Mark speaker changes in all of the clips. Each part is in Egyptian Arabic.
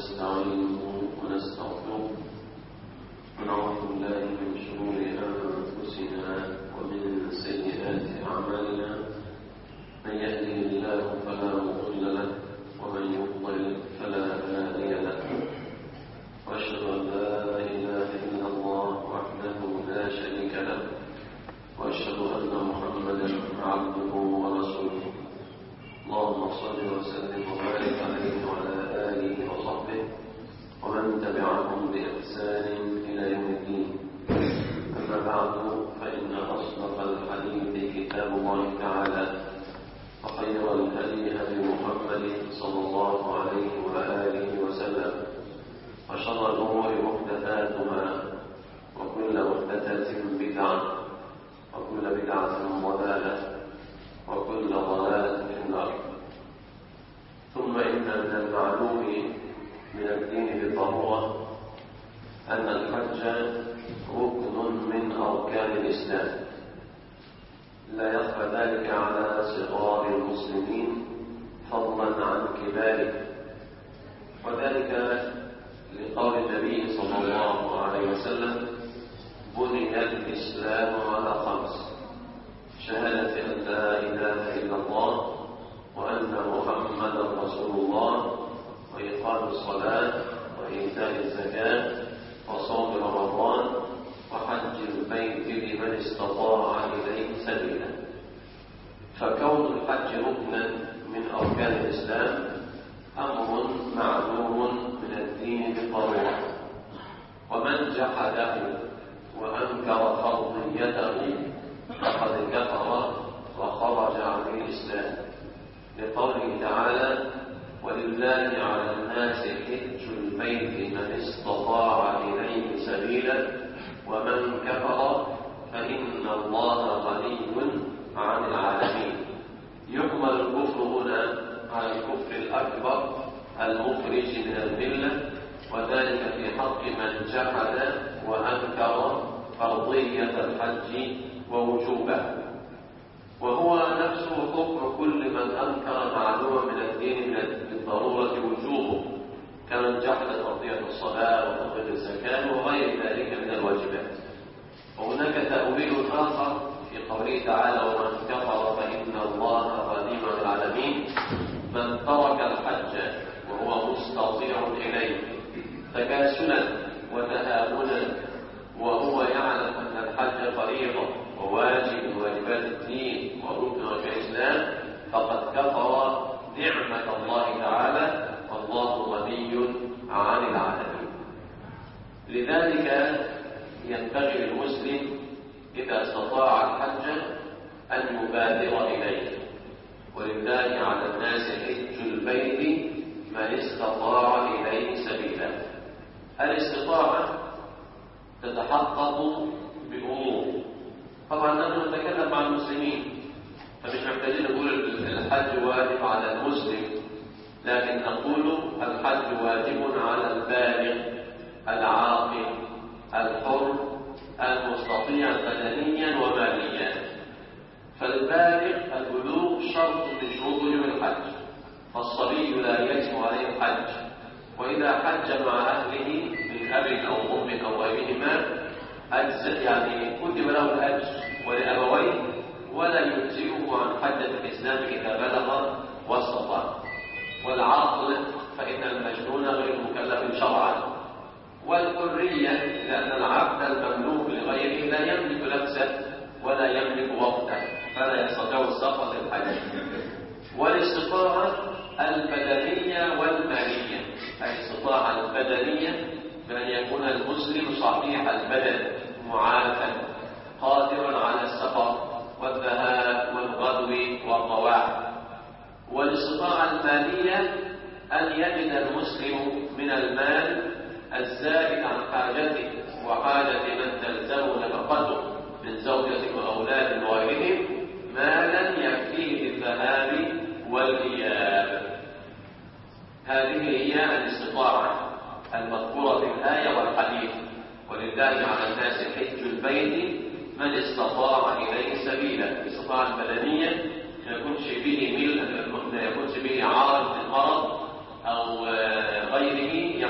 Speaker 1: ونستعينه ونستغفره ونعوذ بالله من شرور أنفسنا ومن سيئات أعمالنا من يهده الله فلا مضل له ومن يضلل فلا هادي له وأشهد أن لا إله إلا الله وحده لا شريك له وأشهد أن محمدا عبده ورسوله اللهم صل وسلم وبارك عليه وعلى آله وصحبه ومن تبعهم بإحسان إلى يوم الدين أما بعد فإن أصدق الحديث كتاب الله تعالى وخير الهدي هدي محمد صلى الله عليه وآله وسلم وشر الأمور محدثاتها وكل محدثة بدعة وكل بدعة ضلالة وكل ضلالة في النار ثم إن من المعلوم من الدين بالضرورة أن الحج ركن من أركان الإسلام لا يخفى ذلك على صغار المسلمين فضلا عن كباره وذلك لقول النبي صلى الله عليه وسلم بني الإسلام على خمس شهادة أن لا إله إلا الله وأن محمدا رسول الله وإقام الصلاة وإيتاء الزكاة وصوم رمضان وحج البيت لمن استطاع إليه سبيلا فكون الحج ركنا من أركان الإسلام أمر معلوم من الدين بالضرورة ومن جحده وأنكر فرضيته فقد كفر وخرج عن الإسلام لقوله تعالى ولله على الناس حج البيت من استطاع إليه سبيلا ومن كفر فإن الله غني عن العالمين يحمل الكفر هنا على الكفر الأكبر المخرج من الملة وذلك في حق من جحد وأنكر فرضية الحج ووجوبه وهو نفسه كفر كل من أنكر معلومة من الدين بالضرورة وجوبه كمن جحد فرضية الصلاة وفرضية الزكاة وغير ذلك من الواجبات وهناك تأويل آخر في قوله تعالى ومن كفر فإن الله غني عن العالمين من ترك الحج وهو مستطيع إليه تكاسلا وتهاونا وهو يعلم أن الحج فريضة وواجب من واجبات الدين وركن من الإسلام فقد كفر نعمة الله تعالى والله غني عن العالمين لذلك ينبغي للمسلم إذا استطاع الحج أن يبادر إليه ولله على الناس حج البيت من استطاع إليه سبيلا الاستطاعة تتحقق بأمور طبعا نحن نتكلم مع المسلمين فمش محتاجين نقول الحج واجب على المسلم لكن نقول الحج واجب على البالغ العاقل الحر المستطيع بدنيا وماليا فالبالغ البلوغ شرط من شروط وجوب الحج فالصبي لا يجب عليه الحج وإذا حج مع أهله من أب أو أم أو غيرهما أجزء يعني كتب له الحج ولأبويه ولا يجزئه عن حجة الإسلام إذا بلغ واستطاع والعقل فإن المجنون غير مكلف شرعا والحرية لأن العبد المملوك لغيره لا يملك نفسه ولا يملك وقته فلا يستطيع السفر للحج والاستطاعة البدنية والمالية الاستطاعة البدنية بأن يكون المسلم صحيح البدن معافى قادرا على السفر والذهاب والغدو والطواف والاستطاعة المالية أن يجد المسلم من المال الزائد عن حاجته وحاجة من تلزمه نفقته من زوجة وأولاد وغيرهم مالا يكفيه للذهاب والإياب هذه هي الاستطاعة المذكورة في الآية والحديث ولله على الناس حج البيت من استطاع إليه سبيلا الاستطاعة البدنية ما يكونش به مل ما يكونش به عارض من مرض أو غيره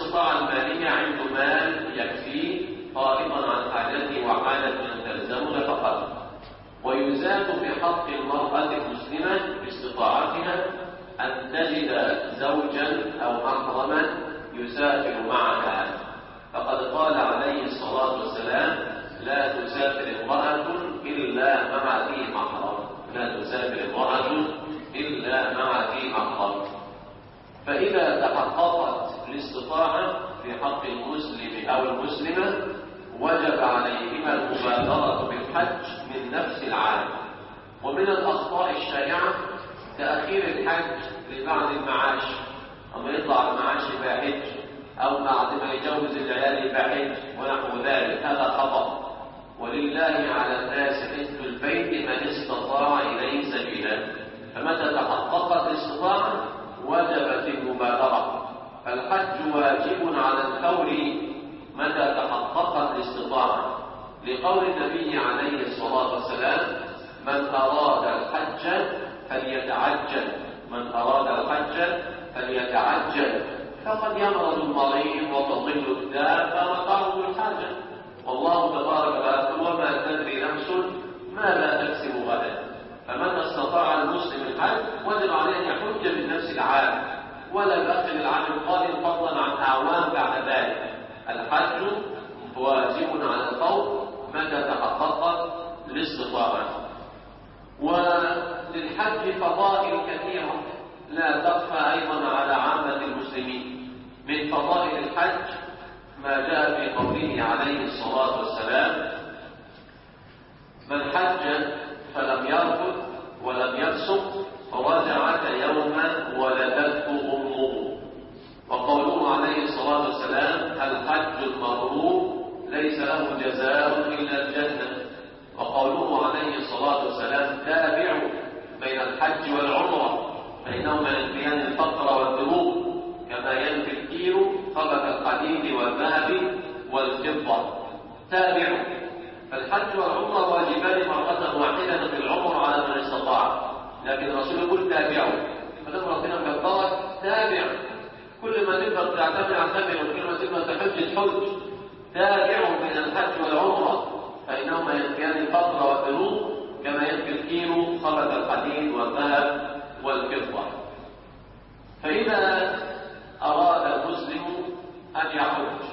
Speaker 1: الاستطاعة المالية عنده مال يكفيه طائفا عن حاجته وحاجة من تلزمنا فقط ويزاد في حق المرأة المسلمة باستطاعتها أن تجد زوجا أو محرما يسافر معها فقد قال عليه الصلاة والسلام لا تسافر امرأة إلا مع ذي محرم لا تسافر امرأة إلا مع ذي محرم فإذا تحققت الاستطاعة في حق المسلم أو المسلمة وجب عليهما المبادرة بالحج من نفس العام ومن الأخطاء الشائعة تأخير الحج لبعض المعاش أما يطلع المعاش يبقى حج أو بعد ما يجوز العيال يبقى حج ونحو ذلك هذا خطأ ولله على الناس حج البيت من استطاع إليه سبيلا فمتى تحققت الاستطاعة وجبت المبادرة فالحج واجب على الفور متى تحققت الاستطاعة لقول النبي عليه الصلاة والسلام من أراد الحج فليتعجل من أراد الحج فليتعجل فقد يمرض المريض وتضل الدابة وتعرض الحاجة والله تبارك وتعالى وما تدري نفس ماذا تكسب غدا فمتى استطاع المسلم الحج وجب عليه ان يحج من نفس العام ولا يؤخر العام القادم فضلا عن اعوام بعد ذلك الحج واجب على الفور متى تحققت الاستطاعه وللحج فضائل كثيره لا تخفى ايضا على عامه المسلمين من فضائل الحج ما جاء في قوله عليه الصلاه والسلام من حج فلم يرفض ولم يفسق فرجعت يوما ولدته امه وقوله عليه الصلاه والسلام الحج المبرور ليس له جزاء الا الجنه وقوله عليه الصلاه والسلام تابعوا بين الحج والعمره فانهما ينفيان الفقر والذنوب كما ينفي الكير خبث الحديد والذهب والفضه تابعوا فالحج والعمرة واجبان مرة واحدة في العمر على من استطاع لكن الرسول يقول تابعوا فلما ربنا كبرك تابع كل ما تقدر تعتمد اعتمد وكل ما تقدر تحج الحج تابعوا بين الحج والعمرة فإنهما ينفيان الفقر والذنوب كما ينفي الكير خبث الحديد والذهب والفضة فإذا أراد المسلم أن يحج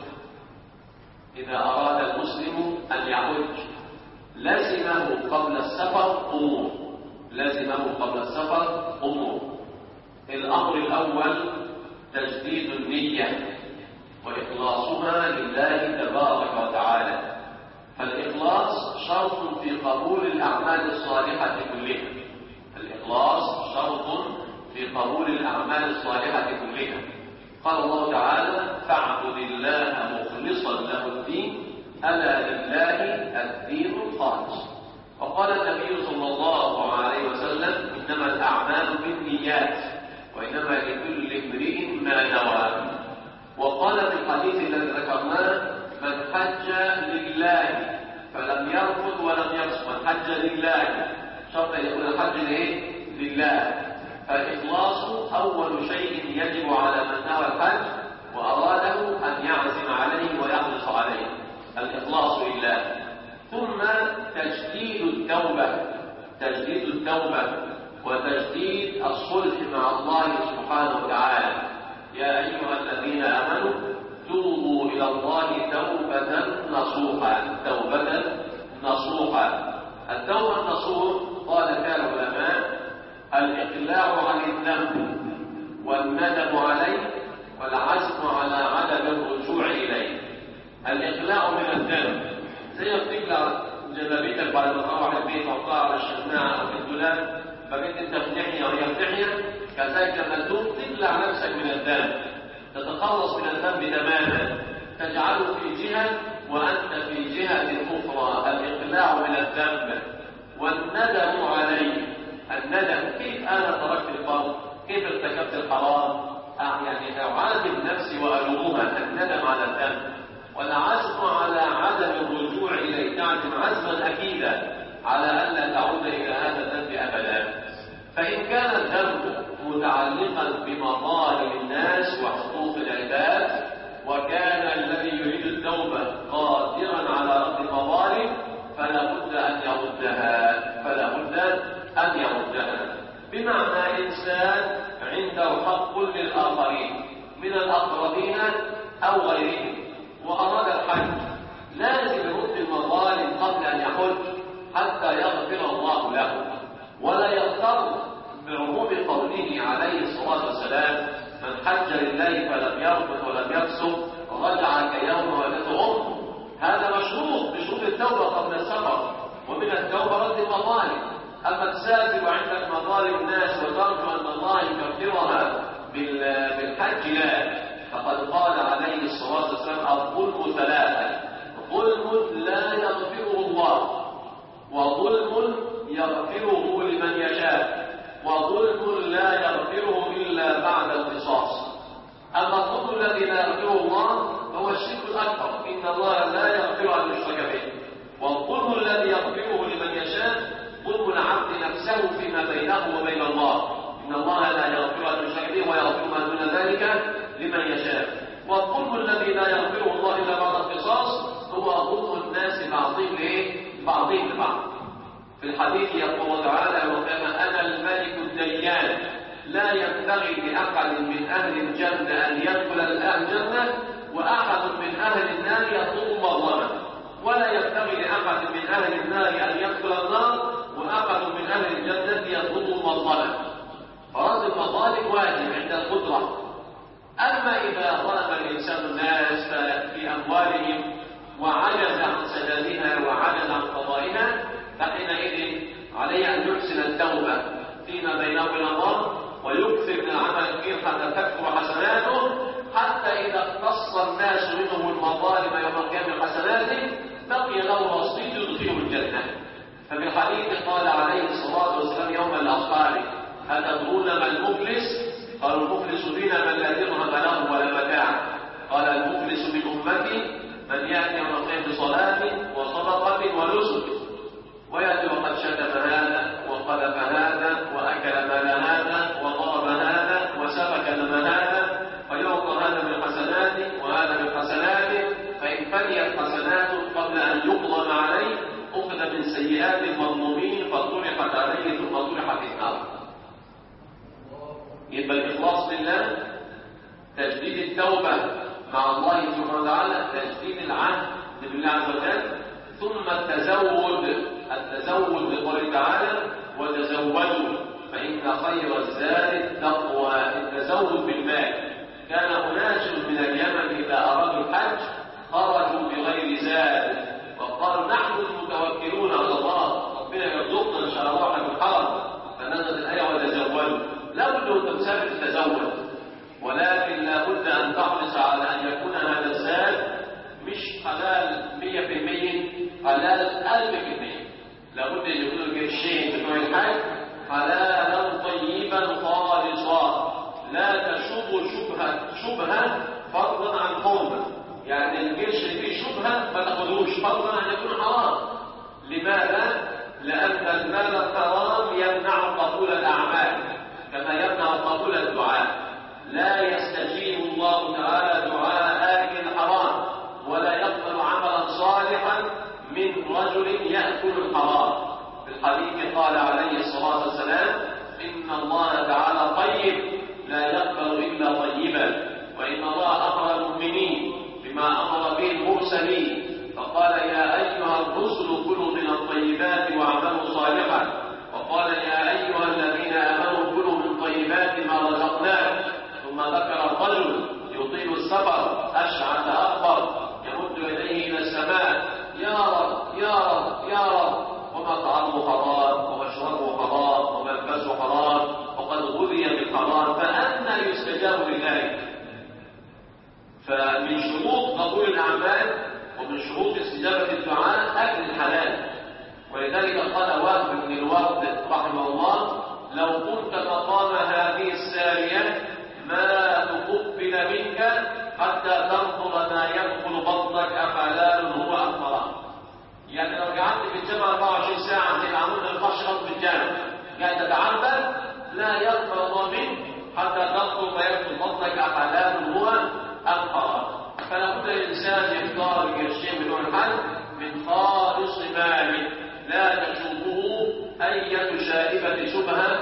Speaker 1: إذا أراد المسلم أن يحج لزمه قبل السفر أمور لزمه قبل السفر أمور الأمر الأول تجديد النية وإخلاصها لله تبارك وتعالى فالإخلاص شرط في قبول الأعمال الصالحة كلها الإخلاص شرط في قبول الأعمال الصالحة كلها قال الله تعالى فاعبد الله مخلصا له الدين ألا لله الدين الخالص وقال النبي صلى الله عليه وسلم إنما الأعمال بالنيات وإنما لكل امرئ ما نوى وقال في الحديث الذي ذكرناه من حج لله فلم يرفض ولم يفسق من حج لله شرط ان يكون الحج لايه؟ لله فالإخلاص أول شيء يجب على من نوى الحج وأراده أن يعزم عليه ويحرص عليه الإخلاص لله ثم تجديد التوبة تجديد التوبة وتجديد الصلح مع الله سبحانه وتعالى يا أيها الذين آمنوا توبوا إلى الله توبة نصوحا توبة نصوحا التوبة النصوح قال فيها العلماء الإقلاع عن الذنب والندم عليه والعزم على عدم الرجوع إليه الإقلاع من الذنب زي ما بتقلع جلابيتك بعد ما تروح البيت وتطلع على الشماعة أو في الدولاب بقيت أنت في ناحية وهي في ناحية كذلك لما تقوم تقلع نفسك من الذنب تتخلص من الذنب تماما تجعله في جهة وأنت في جهة أخرى الإقلاع من الذنب والندم عليه الندم كيف انا تركت الفرض كيف ارتكبت الحرام يعني اعاتب نفسي والومها الندم على الذنب والعزم على عدم الرجوع اليه تعزم عزما اكيدا على الا تعود الى هذا الذنب ابدا فان كان الذنب متعلقا بمظالم الناس وحقوق العباد يردها بمعنى إنسان عنده حق للآخرين من الأقربين أو غيرهم وأراد الحج لازم يرد المظالم قبل أن يحج حتى يغفر الله له ولا يغتر بعموم قوله عليه الصلاة والسلام من حج لله فلم يرفث ولم يفسق رجع كيوم ولدته أمه هذا مشروط بشروط التوبة قبل السفر ومن التوبة رد المظالم أما تسافر عندك مظالم الناس وترجو أن الله يكفرها بالحج لا فقد قال عليه الصلاة والسلام الظلم ثلاثة ظلم لا يغفره الله وظلم يغفره لمن يشاء وظلم لا يغفره إلا بعد القصاص أما الظلم الذي لا يغفره الله هو الشرك الأكبر إن الله لا يغفر أن يشرك به والظلم الذي يغفره لمن يشاء ظلم العبد نفسه فيما بينه وبين الله إن الله لا يغفر أن يشرك به ويغفر ما دون ذلك لمن يشاء والظلم الذي لا يغفره الله إلا بعد القصاص هو ظلم الناس بعضهم لإيه؟ بعضهم لبعض في الحديث يقول تعالى وكان أنا الملك الديان لا ينبغي لأحد من أهل الجنة أن يدخل الأهل الجنة وأحد من أهل النار يطلب مظلمة ولا ينبغي لأحد من أهل النار أن يدخل النار وأحد من أهل الجنة يطلب مظلمة فرد المظالم واجب عند القدرة أما إذا ظلم الإنسان الناس في أموالهم وعجز عن سدادها وعجز عن قضائها فحينئذ عليه أن يحسن التوبة فيما بينه وبين الله ويكثر من العمل الخير حتى تكثر حسناته حتى إذا اقتص الناس منهم المظالم يوم القيامة حسناته بقي له رصيد يدخله الجنة ففي الحديث قال عليه الصلاة والسلام يوم الأخبار أتدرون ما المفلس؟ قالوا المفلس فينا من لا درهم له ولا متاع قال المفلس من أمتي من يأتي يوم القيامة بصلاة وصدقة ونسك ويأتي وقد شتم هذا وقذف هذا وأكل مال هذا وضرب هذا وسفك دم هذا فيعطى هذا من حسناته وهذا من حسناته فإن فنيت حسناته قبل أن يقضى عليه أخذ من سيئات المظلومين فطرحت عليه ثم طرحت في النار يبقى الإخلاص لله تجديد التوبة مع الله سبحانه وتعالى تجديد العهد بالله عز وجل ثم التزود التزود بقوله تعالى وتزودوا فإن خير الزاد التقوى التزود بالمال كان أناس من اليمن إذا أرادوا الحج خرجوا بغير زاد وقالوا نحن المتوكلون على الله ربنا يرزقنا إن شاء الله في الحرم فنزلت الآية وتزودوا لابد أن تسافر تتزود ولكن لابد أن تحرص على أن يكون هذا الزاد مش حلال 100% حلال 1000% لابد أن يكون القرشين بتوع الحج حلالا طيبا خالصا لا تشوب شبهة شبهة فضلا عن حرمة يعني القرش اللي فيه شبهة ما تاخدوش فضلا عن يكون حرام لماذا؟ لأن المال الحرام يمنع قبول الأعمال كما يمنع قبول الدعاء لا يستجيب الله تعالى دعاء آكل الحرام ولا يقبل عملا صالحا من رجل يأكل الحرام في الحديث قال عليه الصلاة والسلام إن الله تعالى طيب لا يقبل إلا طيبا وإن الله أمر المؤمنين بما أمر به المرسلين فقال يا أيها الرسل كلوا من الطيبات واعملوا صالحا وقال يا أيها الذين آمنوا كلوا من طيبات ما رزقناكم ثم ذكر الرجل يطيل السفر أشعث أكبر يمد يديه إلى السماء يا رب يا رب يا رب ومطعمه حرام ومشربه حرام وملبسه حرام وقد غذي بالحرام فأنى يستجاب لذلك فمن شروط قبول الأعمال ومن شروط استجابة الدعاء أكل الحلال ولذلك قال وهب بن الورد رحمه الله لو كنت مقام هذه السارية ما تقبل منك حتى تنظر ما يدخل بطنك أحلال هو أم حرام يعني لو قعدت في الجامعة 24 ساعة زي العمود ما ينفعش في الجامعة قاعد تتعبد لا يقبل الله منك حتى تنظر ما يدخل بطنك أحلال هو أم حرام فلا بد الإنسان يختار القرشين بتوع الحج من خالص ماله لا تشوبه أية شائبة شبهة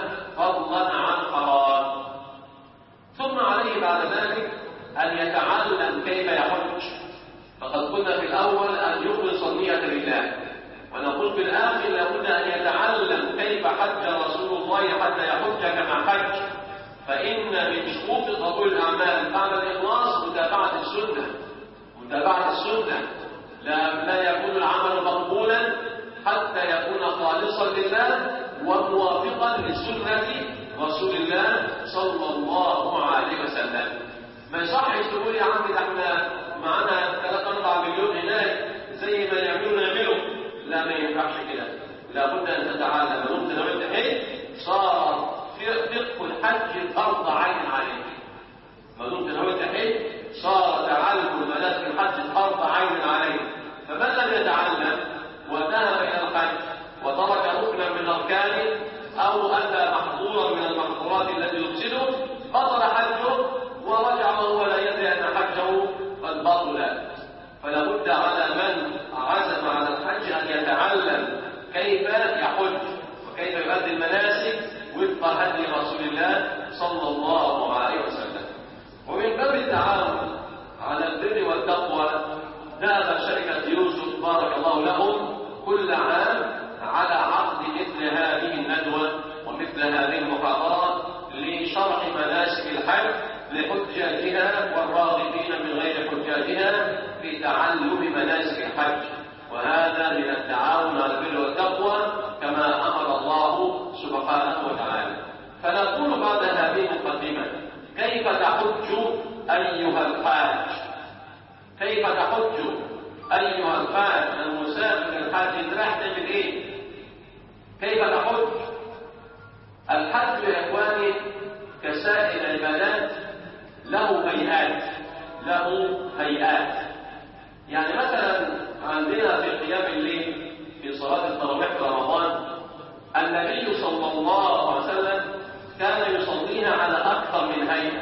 Speaker 1: أن يتعلم كيف يحج فقد قلنا في الأول أن يخلص النية لله ونقول في الآخر لابد أن يتعلم كيف حج رسول الله حتى يحج كما حج فإن من شروط قبول الأعمال بعد الإخلاص متابعة السنة متابعة السنة لا, لا يكون العمل مقبولا حتى يكون خالصا لله وموافقا لسنة رسول الله صلى الله عليه وسلم ما يصحش تقول يا عم ده احنا معانا 3 4 مليون هناك زي ما يعملوا نعمله لا ما ينفعش كده لابد ان تتعلم وانت لو انت حج صار فقه الحج فرض عين عليك ما دمت لو انت حج صار تعلم مناسك الحج فرض عين عليك فمن لم يتعلم وذهب الى الحج وترك ركنا من اركانه او اتى محظورا من المحظورات التي يفسده بطل حجه ورجع وهو لا يدري ان حجه قد بطل فلا بد على من عزم على الحج ان يتعلم كيف يحج وكيف يؤدي المناسك وفق هدي رسول الله صلى الله عليه وسلم ومن باب التعاون على البر والتقوى ذهب شركه يوسف بارك الله لهم كل عام على عقد مثل هذه الندوه ومثل هذه المحاضرات لشرح مناسك الحج لحجاجها والراغبين من غير حجاجها في تعلم مناسك الحج وهذا من التعاون على البر والتقوى كما امر الله سبحانه وتعالى فنقول بعد هذه المقدمه كيف تحج ايها الحاج كيف تحج ايها الحاج المسافر الحاج انت رايح تعمل ايه كيف تحج الحج يا اخواني كسائر العبادات له هيئات له هيئات يعني مثلا عندنا في قيام الليل في صلاة التراويح في رمضان النبي صلى الله عليه وسلم كان يصليها على أكثر من هيئة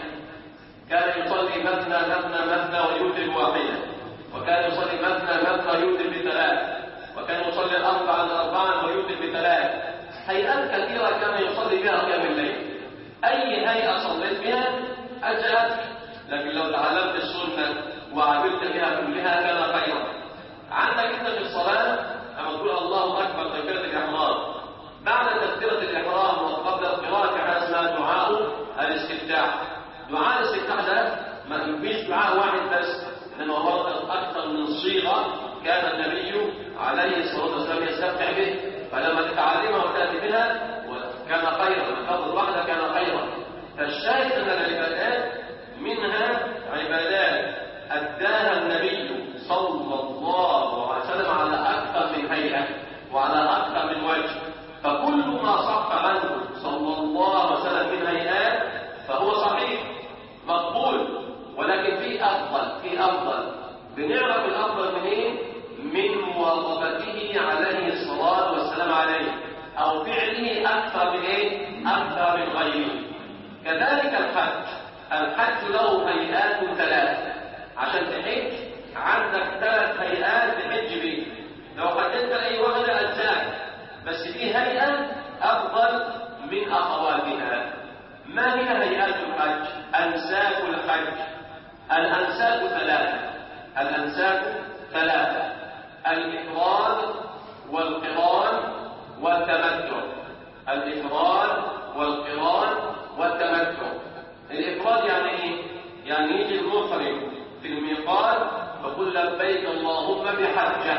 Speaker 1: كان يصلي مثنى مثنى مثنى ويوتر واحدة وكان يصلي مثنى مثنى يوتر بثلاث وكان يصلي أربعا أربعا ويوتر بثلاث هيئات كثيرة كان يصلي بها قيام الليل أي هيئة صليت بها أجأت لكن لو تعلمت السنة وعملت بها كلها كان خيرا عندك انت في الصلاة لما تقول الله أكبر تكبيرة الإحرام بعد تكبيرة الإحرام وقبل القراءة كان اسمها دعاء الاستفتاح دعاء الاستفتاح ده ما فيش دعاء واحد بس إنما وردت أكثر من صيغة كان النبي عليه الصلاة والسلام يستفتح به فلما تتعلمها وتأتي بها كان خيرا الفضل واحدة كان خيرا فالشاهد أن العبادات منها عبادات أداها النبي صلى الله عليه وسلم على أكثر من هيئة وعلى أكثر من وجه فكل ما صح عنه صلى الله عليه وسلم من هيئات فهو صحيح مقبول ولكن في أفضل في أفضل بنعرف الأفضل منين؟ من مواظبته عليه الصلاة والسلام عليه أو فعله أكثر من إيه؟ أكثر من غيره كذلك الحج الحج له هيئات ثلاث عشان تحج عندك ثلاث هيئات تحج بيه لو حججت اي واحده اجزاك بس في هيئه افضل من اخواتها ما هي هيئات الحج انساك الحج الانساك ثلاثه الانساك ثلاثه الافراد والقران والتمتع الافراد والقران والتمتع الافراد يعني ايه يعني يجي المحرم في الميقات فقل لبيك اللهم بحجة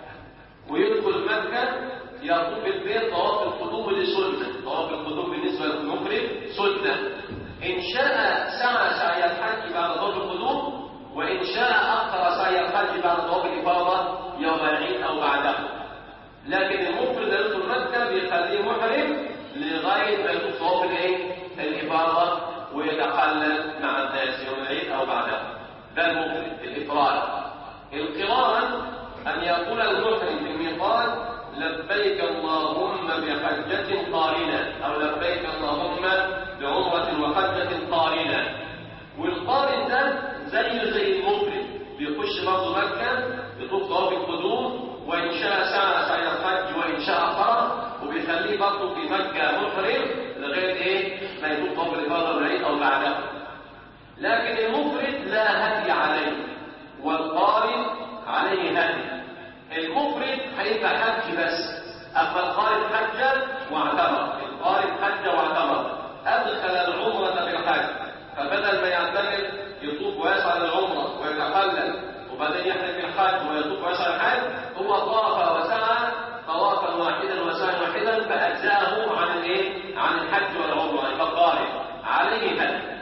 Speaker 1: ويدخل مكة يطوف البيت طواف القدوم لسنة طواف القدوم بالنسبة للمحرم سنة إن شاء سعى سعي الحج بعد طواف القدوم وإن شاء أخر سعي الحج بعد طواف الإفاضة يوم العيد أو بعده لكن المحرم لا يدخل مكة بيخليه محرم لغاية ما يطوف طواف الإيه؟ الإفاضة ويتحلل مع الناس يوم العيد أو بعده ده المحرم الإفراد القران أن يقول المحرم في الميقات لبيك اللهم بحجة قارنة أو لبيك اللهم بعمرة وحجة قارنة والقارن ده زيه زي المحرم بيخش برضه مكة يطوف طواف القدوم وإن شاء سعى سعي الحج وإن شاء قرن وبيخليه برضه في مكة محرم لغاية إيه ما يطوف طواف الإفاضة والعيد أو بعده لكن المفرد لا هدي عليه والقارن عليه هدي المفرد هيبقى حج بس اما القارن حج واعتمر القارن حج واعتمر ادخل العمره في الحج فبدل ما يعتمر يطوف ويسعى للعمره ويتحلل وبعدين يحرم الحج ويطوف ويسعى الحج هو طاف وسعى طوافا واحدا وسعيا واحدا فاجزاه عن الايه؟ عن الحج والعمره يبقى قارن عليه هدي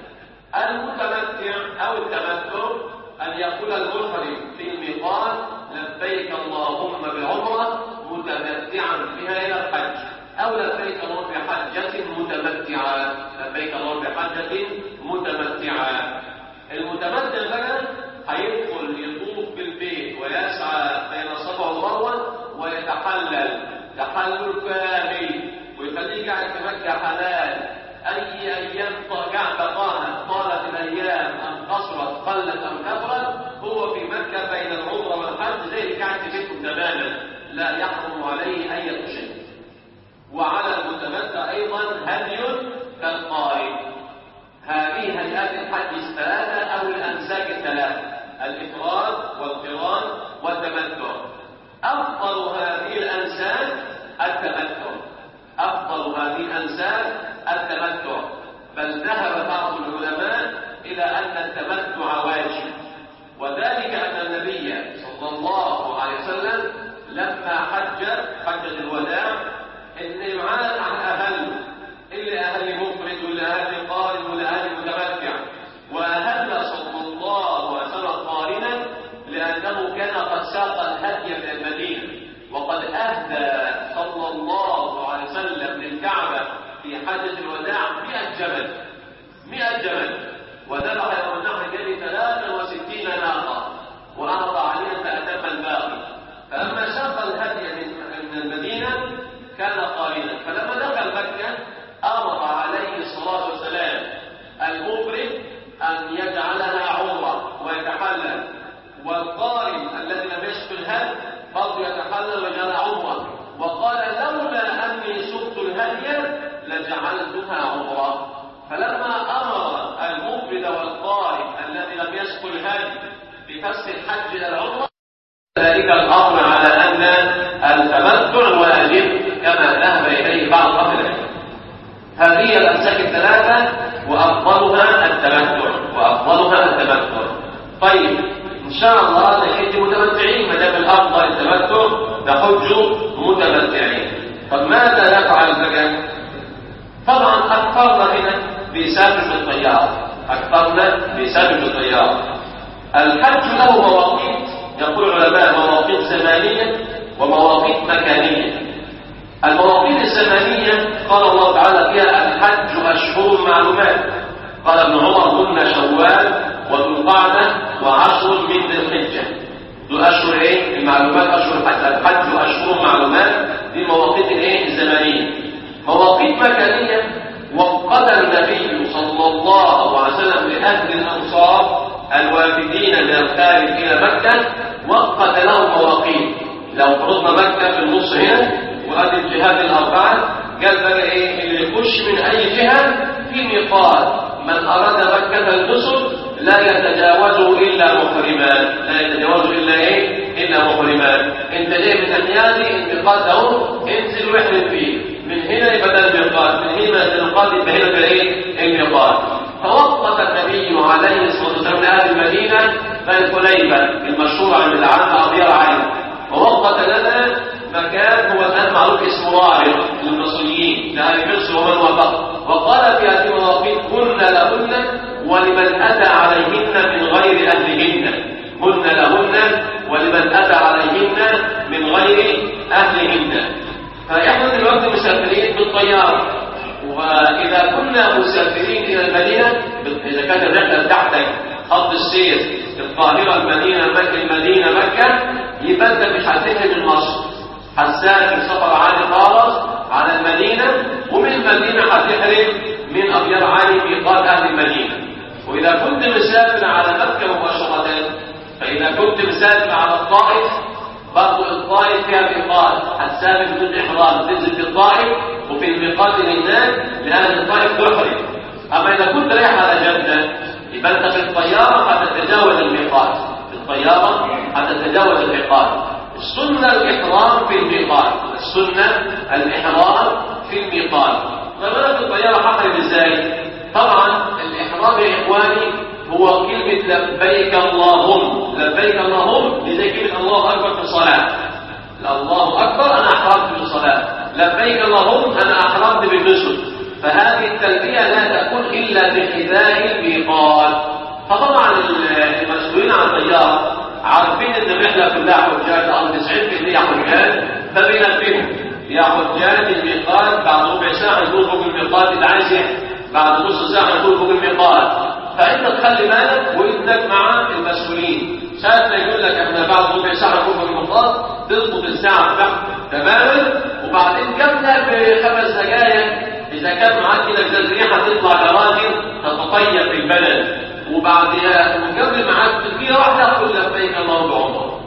Speaker 1: المتمتع او التمتع ان يقول المحرم في الميقات لبيك اللهم بعمره متمتعا بها الى الحج او لبيك اللهم بحجه متمتعا لبيك اللهم بحجه متمتعا المتمتع بقى هيدخل يطوف بالبيت ويسعى بين الصفا والمروه ويتحلل تحلل كامل ويخليه قاعد في مكه حلال أي أيام قاعدة قامت طالت الأيام أم قصرت قلت أم كثرت هو في مكة بين العمرة والحج زي اللي قاعد في بيته تماما لا يحرم عليه أي شيء وعلى المتمتع أيضا هدي كالقارئ هذه هيئات الحج الثلاثة أو الأنساك الثلاثة الإفراد والقران والتمتع أفضل هذه الأنساك التمتع أفضل هذه الأنساك التمتع بل ذهب بعض العلماء إلى أن التمتع واجب وذلك أن النبي صلى الله عليه وسلم لما حج حجة الوداع إن معاه عن أهل إلا أهل مفرد ولا أهل قارن ولا أهل متمتع وأهل صلى الله عليه وسلم قارنا لأنه كان قد ساق الهدي من المدينة وقد أهدى صلى الله عليه وسلم للكعبة في حجة الوداع 100 جبل 100 جبل وذبح يوم النحر جري 63 ناقة وأعطى عليها فأتم الباقي فلما ساق الهدي من المدينة كان قارنا فلما دخل مكة أمر عليه الصلاة والسلام المفرد أن يجعلها عمرة ويتحلل والقارن الذي لم يسق الهدي برضه يتحلل ويجعلها عمرة وقال لولا أني سقت الهدي لجعلتها عمرة فلما أمر المفرد والقارئ الذي لم يسق الهدي بفسخ الحج إلى العمرة ذلك الأمر على أن التمتع واجب كما ذهب إليه بعض أهل العلم هذه الأمساك الثلاثة وأفضلها التمتع وأفضلها التمتع طيب إن شاء الله نحج متمتعين ما دام الأفضل التمتع نحج متمتعين طب ماذا نفعل بقى؟ طبعا أكثرنا هنا بسابق الطيارة أكثرنا بسابق الطيارة الحج له مواقيت يقول العلماء مواقيت زمانية ومواقيت مكانية المواقيت الزمانية قال الله تعالى فيها الحج أشهر معلومات قال ابن عمر كنا شوال وذو القعدة وعشر من ذي الحجة دول أشهر إيه؟ المعلومات أشهر الحج الحج أشهر معلومات دي مواقيت الإيه؟ الزمانية مواقيت مكانية وقد النبي صلى الله عليه وسلم لأهل الأنصار الوافدين من الخارج إلى مكة وقد لهم مواقيت لو فرضنا مكة في النص هنا وهذه الجهات الأربعة قال بقى إيه اللي يخش من أي جهة في ميقات من أراد مكة النصر لا يتجاوزه إلا محرمان لا يتجاوزه إلا إيه إلا محرمان أنت جاي من أميالي الميقات أهو انزل واحرم فيه من هنا يبقى ده الميقات من هنا الميقات يبقى هنا ده ايه الميقات فوقت النبي عليه الصلاه والسلام لاهل المدينه بني حليبه المشهور عن العام ابيار عين ووقت لنا مكان هو الان معروف اسمه رابط للمصريين لاهل مصر ومن وافق وقال في هذه المواقيت هن لهن ولمن اتى عليهن من غير اهلهن هن لهن ولمن اتى عليهن من غير اهلهن فاحنا دلوقتي مسافرين بالطياره واذا كنا مسافرين الى المدينه اذا كانت الرحله بتاعتك خط السير القاهره المدينه مكه المدينه مكه يبقى انت مش هتنهي من مصر هتسافر سفر عالي خالص على المدينه ومن المدينه هتحرم من ابيار عالي ميقات اهل المدينه واذا كنت مسافر على مكه مباشره فاذا كنت مسافر على الطائف برضه الطائف فيها ميقات هتسافر بدون احرام تنزل في الطائف وفي الميقات اللي هناك لان الطائف تحرم اما اذا كنت رايح على جده يبقى انت في الطياره هتتجاوز الميقات في الطياره هتتجاوز الميقات السنه الاحرام في الميقات السنه الاحرام في الميقات طب انا في الطياره هحرم ازاي طبعا الاحرام يا اخواني هو كلمه لبيك اللهم لبيك اللهم دي زي كلمه الله اكبر في الصلاه الله اكبر انا احرمت بالصلاه لبيك اللهم انا احرمت بالنسك فهذه التلبيه لا تكون الا بحذاء الميقات فطبعا المسؤولين عن الطياره عارفين ان الرحله كلها حجاج او 90% حجاج فبينبهوا يا حجاج الميقات بعد ربع ساعه يدوروا بالميقات اللي عايز بعد نص ساعه يدوروا بالميقات فانت تخلي بالك وانك مع المسؤولين ساعة ما يقول لك احنا بعد ربع ساعه نكون بالميقات تظبط الساعه بتاعتك تماما وبعدين قبلها بخمس دقائق اذا كان معاك كده ازاز ريحه تطلع جراثيم تتطيب في البلد وبعدها وقبل معاك في واحده تقول لبيك اللهم بعمر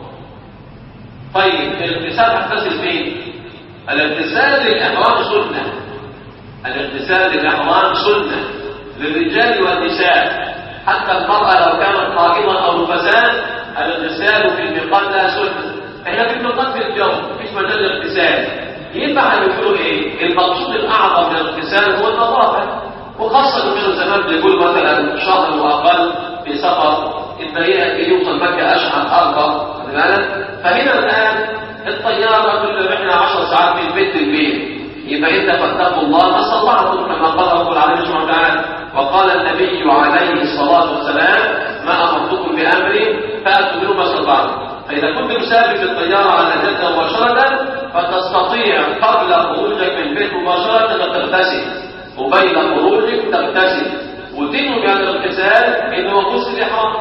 Speaker 1: طيب الاغتسال هتغتسل فين؟ الاغتسال للاحرام سنه الاغتسال للاحرام سنه للرجال والنساء حتى المراه لو كانت قائمه او نفساء الاغتسال في الميقات لا سنه احنا في الميقات في الجو مفيش مجال للاغتسال ينفع يقولوا ايه المقصود الاعظم من الاغتسال هو النظافه وخاصه كانوا زمان بيقول مثلا شهر واقل في سفر ان يوصل مكه اشهر اربع فهنا الان الطياره كل احنا 10 ساعات من البيت للبيت يبقى انت فاتقوا الله ما استطعتم كما قال رب العالمين سبحانه وتعالى وقال النبي عليه الصلاه والسلام ما امرتكم بامر فاتوا منه ما استطعتم فإذا كنت مسافر في الطيارة على جدة مباشرة فتستطيع قبل خروجك من البيت مباشرة أن تغتسل وبين خروجك تغتسل وتنوي بهذا الاغتسال إنه غسل الإحرام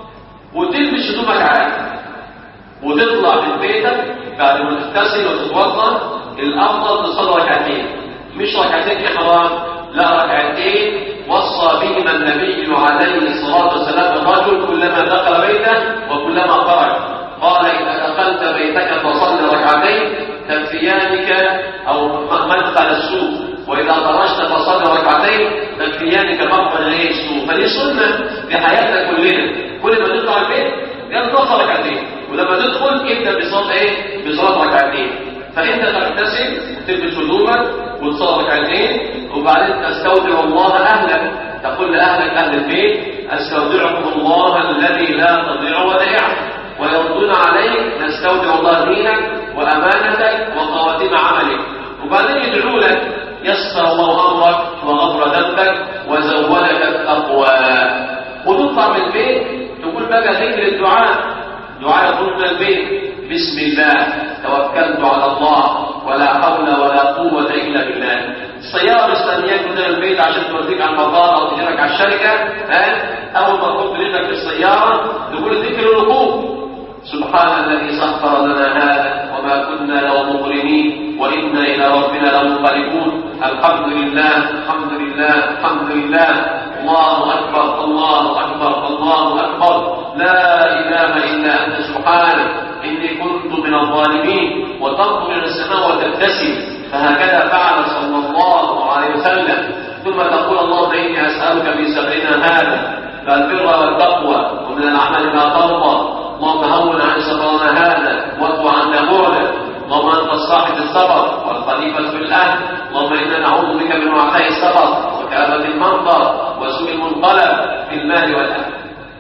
Speaker 1: وتلبس هدومك عادي وتطلع من بيتك بعد ما تغتسل وتتوضا الأفضل تصلي ركعتين مش ركعتين إحرام لا ركعتين وصى بهما النبي عليه الصلاة والسلام الرجل كلما دخل بيته وكلما خرج قال إذا دخلت بيتك فصل ركعتين تكفيانك أو مدخل السوق وإذا خرجت فصل ركعتين تكفيانك مخرج السوق فدي سنة في حياتنا كلنا كل ما تطلع البيت يلا تصل ركعتين ولما تدخل ابدا بصلاة ايه؟ بصلاة ركعتين فانت تغتسل وتلبس هدومك وتصلي ركعتين وبعدين تستودع الله اهلك تقول لاهلك اهل البيت استودعكم الله الذي لا تضيع ودائعه ويردون عليك نستودع الله دينك وامانتك وخواتيم عملك وبعدين يدعوا لك يسر الله امرك وغفر ذنبك وزودك التقوى وتطلع من البيت تقول بقى ذكر الدعاء دعاء يخرج من البيت بسم الله توكلت على الله ولا حول ولا قوة إلا بالله السيارة مستنياك من البيت عشان توديك على المطار أو تجيبك على الشركة ها أول ما تحط رجلك في السيارة تقول ذكر الركوب سبحان الذي سخر لنا هذا وما كنا له مقرنين وإنا إلى ربنا لمنقلبون الحمد لله الحمد لله الحمد لله الله أكبر الله أكبر الله أكبر لا إله إلا أنت سبحانك إني كنت من الظالمين وتنظر إلى السماء وتبتسم فهكذا فعل صلى الله عليه وسلم ثم تقول اللهم إني أسألك في سفرنا هذا فالبر والتقوى ومن العمل ما ترضى اللهم هون عن سفرنا هذا واطو عنا بعده اللهم انت صاحب السفر والخليفه في الاهل اللهم انا نعوذ بك من وعثاء السفر وكآبة المنظر وسوء المنقلب في المال والاهل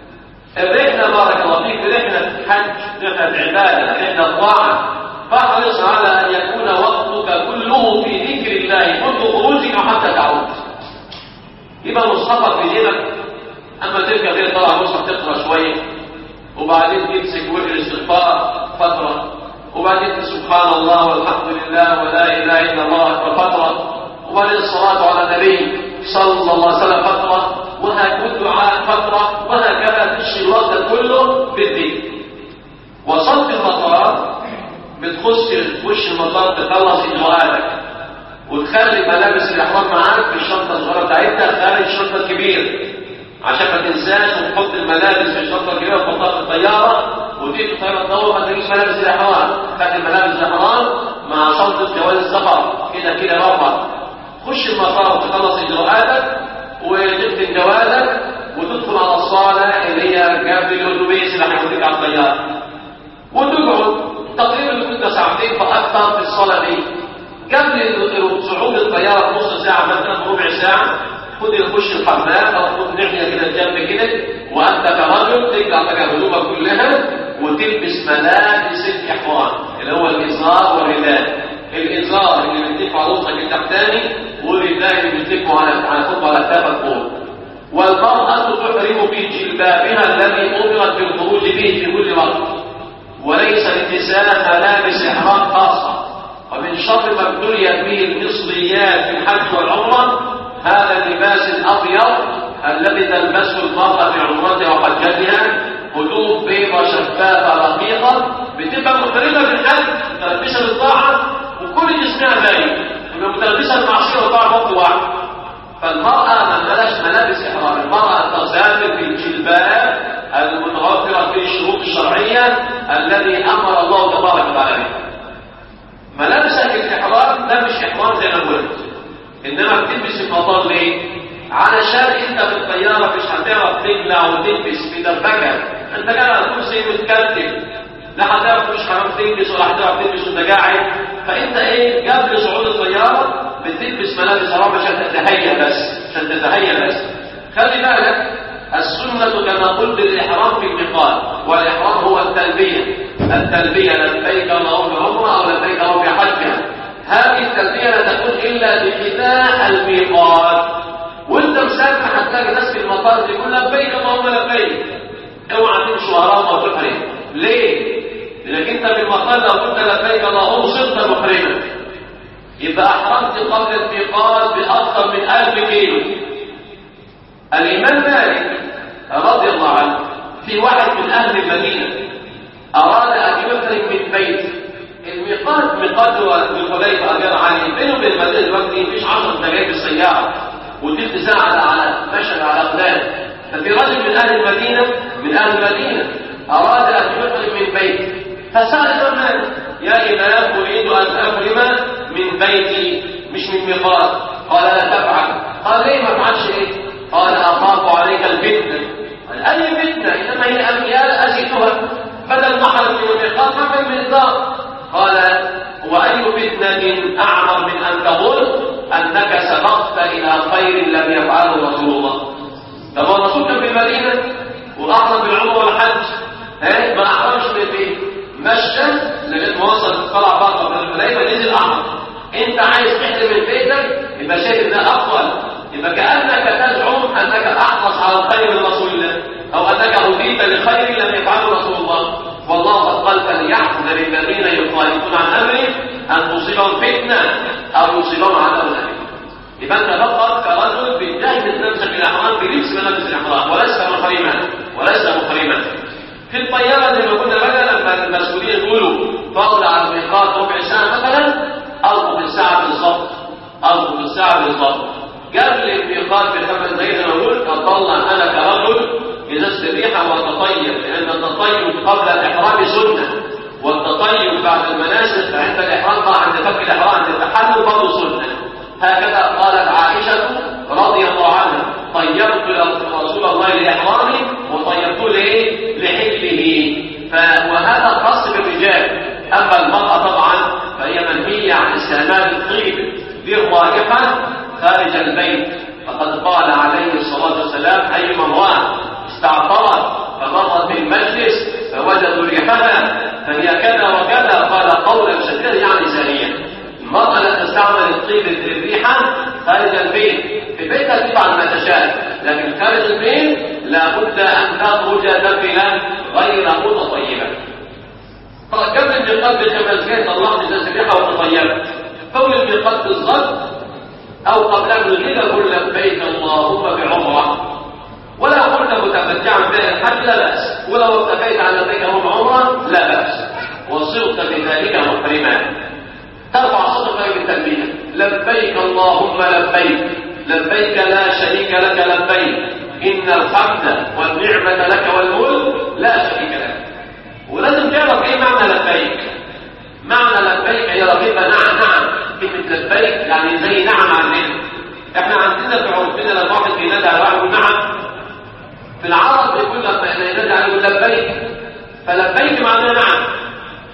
Speaker 1: الرحله بارك الله فيك رحله حج رحله عباده رحله طاعه فاحرص على ان يكون وقتك كله في ذكر الله منذ خروجك حتى تعود يبقى مصحفك في جيبك اما تركب غير طلع مصحف تقرا شويه وبعدين تمسك وجه الاستغفار فترة وبعدين سبحان الله والحمد لله ولا إله إلا الله أكبر فترة وبعدين الصلاة على النبي صلى الله عليه وسلم فترة والدعاء فترة وهكذا تشي الوقت كله بالذكر وصلت المطار بتخش وش المطار تخلص إجراءاتك وتخلي ملابس الإحرام معاك في الشنطة الصغيرة بتاعتها خارج الشنطة الكبيرة عشان ما تنساش وتحط الملابس في الشنطه الكبيره وتحطها في الطياره وتيجي الطياره تدور ما تلاقيش ملابس الاحرام خد الملابس الاحرام مع شنطه جواز السفر كده كده رفع خش المطار وتخلص اجراءاتك وتختم جوازك وتدخل على الصلاة دي قبل صعود الطيارة بنص ساعة مثلا ربع ساعة خد يخش الحمام أو خد ناحية كده الجنب كده وأنت كرجل تقلع بقى هدومك كلها وتلبس ملابس الإحرام اللي هو الإزار والرداء الإزار اللي بتلف على وسطك التحتاني والرداء اللي بتلفه على على فوق على كتافك فوق والمرأة تحرم في جلبابها الذي أمرت بالخروج به في كل وقت وليس للنساء ملابس إحرام خاصة ومن شر ما ابتليت به المصريات في الحج والعمرة هذا اللباس الأبيض الذي تلبسه المرأة في عمرتها وحجتها هدوم بيضة شفافة رقيقة بتبقى محرمة بالحج متلبسة بالطاعة وكل جسمها باين يبقى متلبسة المعصية والطاعة وقت واحد فالمرأة ما بلاش ملابس إحرام المرأة تسافر في الجلباب المتوفرة في الشروط الشرعية الذي أمر الله تبارك وتعالى به ملابسك الإحرام ده مش إحرام زي ما قلت إنما بتلبس المطار ليه؟ علشان أنت في الطيارة مش هتعرف تقلع وتلبس في دربكة أنت قاعد على كرسي متكتل لا هتعرف مش هتعرف تلبس ولا هتعرف تلبس وأنت قاعد فأنت إيه قبل صعود الطيارة بتلبس ملابس حرام عشان تتهيأ بس عشان تتهيأ بس خلي بالك السنة كما قلت الإحرام في الميقات والإحرام هو التلبية التلبية لبيك اللهم عمرة أو لبيك اللهم حجة هذه التلبية لا تكون إلا بحذاء الميقات وانت مسافر هتلاقي ناس في المطار تقول لبيك اللهم لبيك اوعى تمشي وراهم او تحرم ليه؟ لانك انت في المطار لو قلت لبيك اللهم صرت محرما يبقى احرمت قبل الميقات باكثر من 1000 كيلو الامام مالك رضي الله عنه في واحد من اهل المدينه اراد ان يحرم من بيت الميقات ميقات الحليفه ابي علي بينه وبين المدينه دلوقتي مفيش 10 دقائق بالسياره وتلت ساعه على مشهد على اقدام ففي رجل من اهل المدينه من اهل المدينه اراد ان يحرم من بيت فسال الامام مالك يا امام اريد ان احرم من بيتي مش من ميقات قال لا تفعل قال ليه ما تفعلش ايه قال اخاف عليك الفتنه قال اي فتنه انما هي اميال ازيدها بدل ما احرم من الميقات حرم من الدار قال واي فتنه اعظم من ان تظن انك سبقت الى خير لم يفعله رسول الله طب هو الرسول كان في المدينه واحرم بالعمره والحج ها ما احرمش بالبيت مشى لغايه ما وصل طلع بره من الحليفه نزل احرم انت عايز تحرم من بيتك يبقى شايف ده افضل يبقى كانك تزعم انك احرص على الخير من رسول الله او انك هديت لخير لم يفعله رسول الله والله قد قال فليحذر الذين يخالفون عن امره ان تصيبهم فتنه او يصيبهم عذاب اليم يبقى انت فقط كرجل بتجهز نفسك الاحرام بلبس ملابس الاحرام ولست محرما ولست محرما في الطياره زي ما قلنا بقى لما المسؤولين يقولوا فضل على الميقات ربع ساعه مثلا اربط الساعه بالظبط اربط الساعه بالظبط قبل الميقات بخمس دقائق زي ما قلت اطلع انا كرجل ازازه الريحه واتطيب لان التطيب قبل الاحرام سنه والتطيب بعد المناسك فعند الاحرام عند فك الاحرام عند التحلل برضه سنه هكذا قالت عائشه رضي الله عنها طيبت رسول الله لاحرامه وطيبته لايه؟ لحله وهذا خاص بالرجال اما المراه طبعا فهي منهيه عن استعمال الطيب للرائحه خارج البيت فقد قال عليه الصلاه والسلام اي امراه استعطرت فمرت بالمجلس فوجدوا ريحها فهي كذا وكذا قال قولا شديدا يعني زانيه المرأة لا تستعمل الطيب الريحة خارج البيت في بيتها تفعل ما تشاء لكن خارج البيت لابد أن تخرج دفنا غير متطيبة قبل الميقات بخمس دقائق طلعت ازاز الريحة وتطيبت قول الميقات بالظبط أو قبل أن نلغي قل لبيك اللهم بعمرة ولا قلت متمتعا بها الحج لا بأس ولو اتفيت على لبيك اللهم عمرة لا بأس وصرت بذلك محرما ترفع صوتك بالتلبيه لبيك اللهم لبيك لبيك لا شريك لك لبيك ان الحمد والنعمه لك والملك لا شريك لك ولازم تعرف ايه معنى لبيك معنى لبيك يا ربيب نعم نعم كلمه لبيك يعني زي نعم عندنا احنا عندنا في عرفنا لما واحد بينادى على واحد يقول نعم في العرب يقول لما ينادى عليه يقول لبيك فلبيك معناه نعم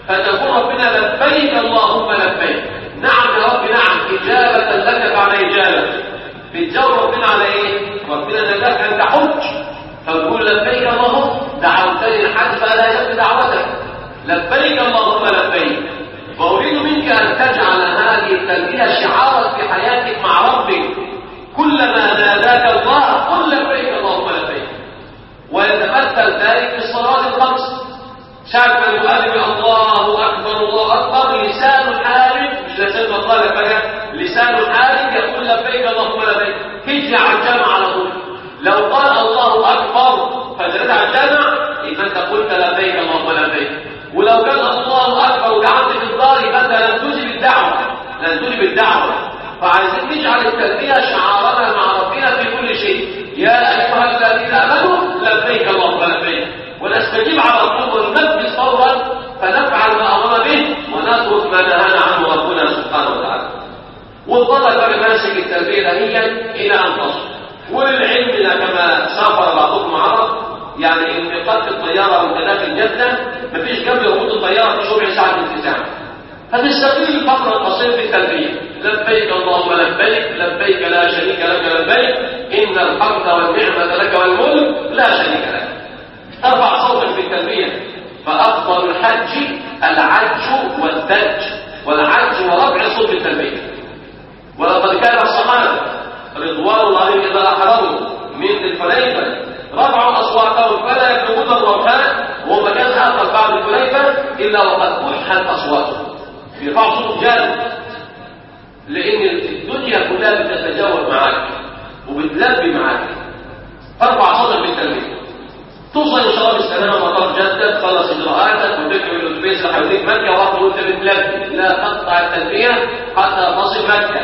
Speaker 1: فتقول ربنا لبيك اللهم لبيك نعم يا رب نعم إجابة لك بعد إجابة بتجاوب ربنا على إيه؟ ربنا نداك أن تحج فتقول لبيك اللهم دعوتني الحج فلا يجب دعوتك لبيك اللهم لبيك وأريد منك أن تجعل هذه التلبية شعارا في حياتك مع ربك كلما ناداك الله قل لبيك اللهم لبيك ويتمثل ذلك في الصلوات الخمس شعب المؤذن الله أكبر الله أكبر لسان الحال مش لسان ما قال فجأة لسان الحال يقول لبيك اللهم لبيك هجي على الجامع على طول لو قال الله أكبر فجرت على الجامع إذا أنت قلت لبيك اللهم لبيك ولو كان الله أكبر وقعدت في الدار يبقى أنت لم تجب الدعوة لم تجب الدعوة فعايزين نجعل التلبية شعارنا مع ربنا في كل شيء يا أيها الذين آمنوا لبيك اللهم لبيك ونستجيب على طول وننفذ فورا فنفعل ما امر به ونترك ما نهانا عنه ربنا سبحانه وتعالى وانطلق بماسك التربيه دهيا الى ان تصل وللعلم إذا كما سافر بعضكم عرب يعني انتقال الطياره وانت داخل جده مفيش قبل هبوط الطياره في ربع ساعه انتزاع فتستغل الفتره القصيره في التربيه لبيك اللهم لبيك لبيك لا شريك لك لبيك ان الحمد والنعمه لك والملك لا شريك لك ارفع صوتك في التلبيه فافضل الحج العج والدج والعج ورفع صوت التلبيه ولقد كان الصحابه رضوان الله عليهم اذا احرموا من الحليفه رفعوا اصواتهم فلا يبلغون الركعات وهو مكان اخر بعد الحليفه الا وقد كحت اصواتهم يرفعوا صوت جامد لان الدنيا كلها بتتجاوب معاك وبتلبي معاك ارفع صوتك بالتلبيه توصل ان شاء الله بالسلامه مطار جده تخلص اجراءاتك وتركب الاتوبيس اللي هيوديك مكه وقت وانت بتلبي لا تقطع التلبيه حتى تصل مكه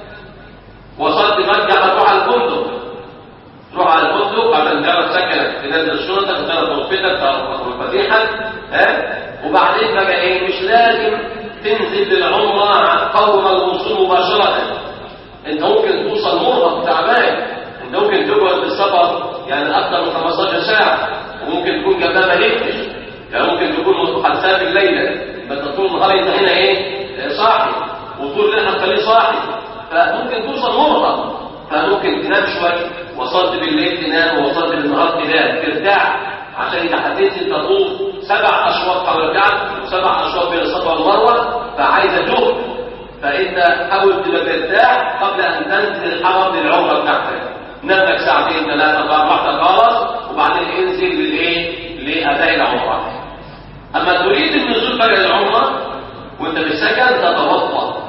Speaker 1: وصلت مكه هتروح على الفندق تروح على الفندق عشان تعرف سكنك تنزل شنطك وتعرف غرفتك تعرف مفاتيحك ها وبعدين بقى ايه مش لازم تنزل للعمره فور الوصول مباشره انت ممكن توصل مرهق تعبان انت ممكن تقعد في السفر يعني اكثر من 15 ساعه وممكن تكون جنبها ما نمتش يعني ممكن تكون حساب الليله بس طول النهار انت هنا ايه صاحي وطول الليل هتخليه صاحي فممكن توصل مرهق فممكن تنام شويه وصلت بالليل تنام ووصلت بالنهار تنام ترتاح عشان اذا حبيت انت تطوف سبع اشواط حول الكعب وسبع اشواط بين الصفا والمروه فعايزه جهد فانت حاول تبقى ترتاح قبل ان تنزل الحرم للعمره بتاعتك نام لك ساعتين ثلاثه اربعه واحده خالص وبعدين انزل للايه؟ لاداء العمره. اما تريد النزول بقى للعمره وانت في السكن تتوضا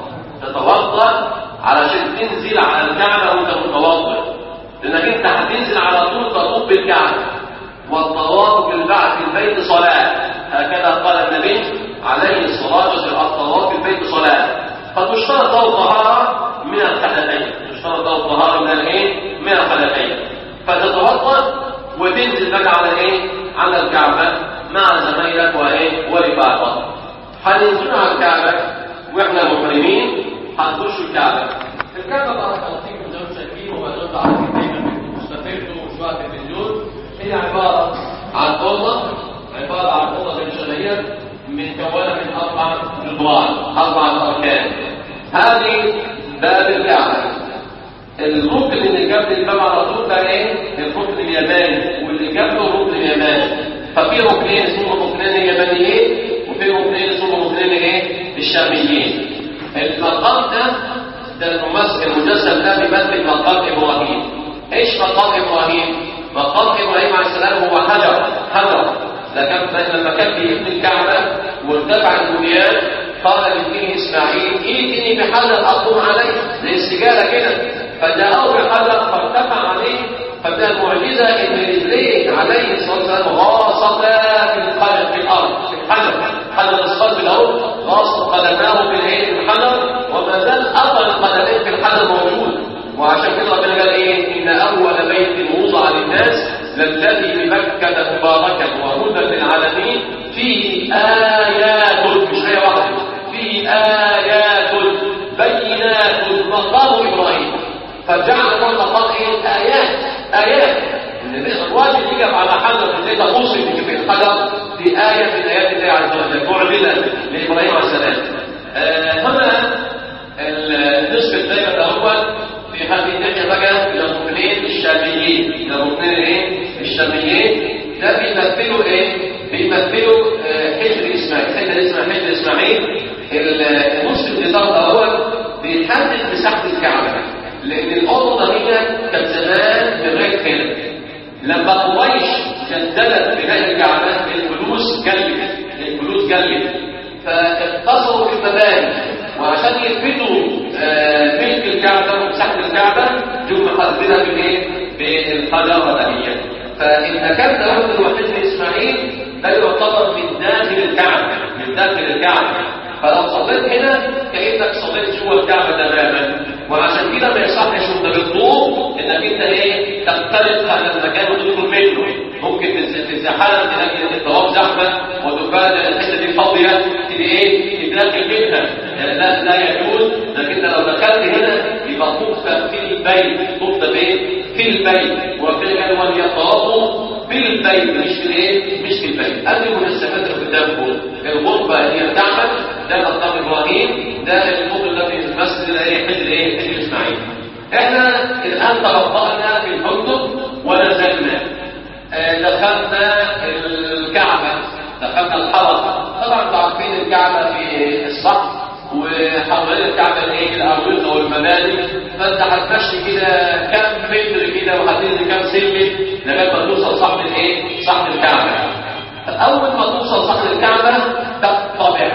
Speaker 1: تتوضا علشان تنزل على الكعبه وانت متوضا لانك انت هتنزل على طول تطوف بالكعبه والطواف بالبعث البيت صلاه هكذا قال النبي عليه الصلاه والسلام الطواف بالبيت صلاه فتشترط له الطهاره من الحدثين تشترط له الطهاره من الايه؟ من الحدثين فتتوضا وتنزل بقى على ايه؟ على الكعبه مع زمايلك وايه؟ ورفاقك هننزل على الكعبه واحنا محرمين هنخش الكعبه الكعبه بارك الله فيكم زي ما شايفين وما زلت على دايما مستفدتوا وشويه التلفزيون هي عباره عن اوضه عباره عن اوضه جنشانيه مكونه من اربع جدران اربع اركان هذه باب الكعبه الركن اللي جنب الباب على طول ده ايه؟ الركن اليماني واللي جنبه الركن اليماني ففي ركنين اسمهم الركنين اليمانيين وفي ركنين اسمهم الركنين ايه؟ الشاميين المقام ده ده الممثل المجسم ده بيمثل مقام ابراهيم ايش مقام ابراهيم؟ مقام ابراهيم عليه السلام هو حجر حجر لكن لما كان بيبني الكعبه وارتفع البنيان قال لابنه اسماعيل ائتني بحجر اقوم عليه زي السجاله كده فجاءه بحجر فارتفع عليه فمن المعجزه ان رجليه عليه الصلاه والسلام غاصتا في القدم في الارض في الحجر حجر الصلب له غاص قدماه في العين في الحجر وما زال اثر القدمين في الحجر موجود وعشان كده ربنا قال ايه ان اول بيت وضع للناس للذي بمكه مباركا وهدى للعالمين فيه ايات مش ايه واحده فيه ايات بينات مقام ابراهيم فجعل الله مقام ايه ايات ايات الواجب يقف على حجر ازاي تبص في الحجر دي آية من آيات الله عز وجل معجزة لإبراهيم عليه السلام آه هنا النصف الدائرة الأول في هذه الناحية بقى إلى الركنين الشاميين إلى الركنين إيه؟ الشاميين ده بيمثلوا إيه؟ بيمثلوا آه حجر إسماعيل حجر إسماعيل حجر إسماعيل المسلم اللي ضغط الأول بيحدد مساحة الكعبة لأن الأوضة دي كانت زمان بغير كده لما قريش جددت بناء الكعبة الفلوس جلت الفلوس جلت فاقتصروا في المباني وعشان يثبتوا ملك الكعبة ومساحة الكعبة جم حاسبينها بالايه؟ بالقدارة دهية فالمكان ده هو الوحيد لإسماعيل ده يعتبر من داخل الكعبة من داخل الكعبة فلو صليت هنا كأنك صليت جوه الكعبة تماما وعشان كده ما يصحش وانت بتطوف انك انت ايه تختلط هذا المكان وتدخل منه ممكن في الزحام تلاقي الطواف زحمه وتبقى الحته دي فاضيه تبقى ايه تتلاقي منها لا لا يجوز لكن لو دخلت هنا يبقى طوف في البيت طوف بايه في البيت وفعلا وليطافوا في البيت مش في الايه مش في البيت ادي مناسبات اللي قدامكم الغربه هي الكعبه ده مقام ابراهيم ده الفوق الذي في المسجد الايه حجر ايه حجر اسماعيل احنا الان توضأنا في الفندق ونزلنا آه دخلنا الكعبه دخلنا الحرم طبعا انتوا عارفين الكعبه في الصح وحوالين الكعبه الايه الارض والمباني فانت هتمشي كده كام متر كده وهتنزل كام سلم لغايه ما توصل صحن الايه صحن الكعبه اول ما توصل صحن الكعبه تطبع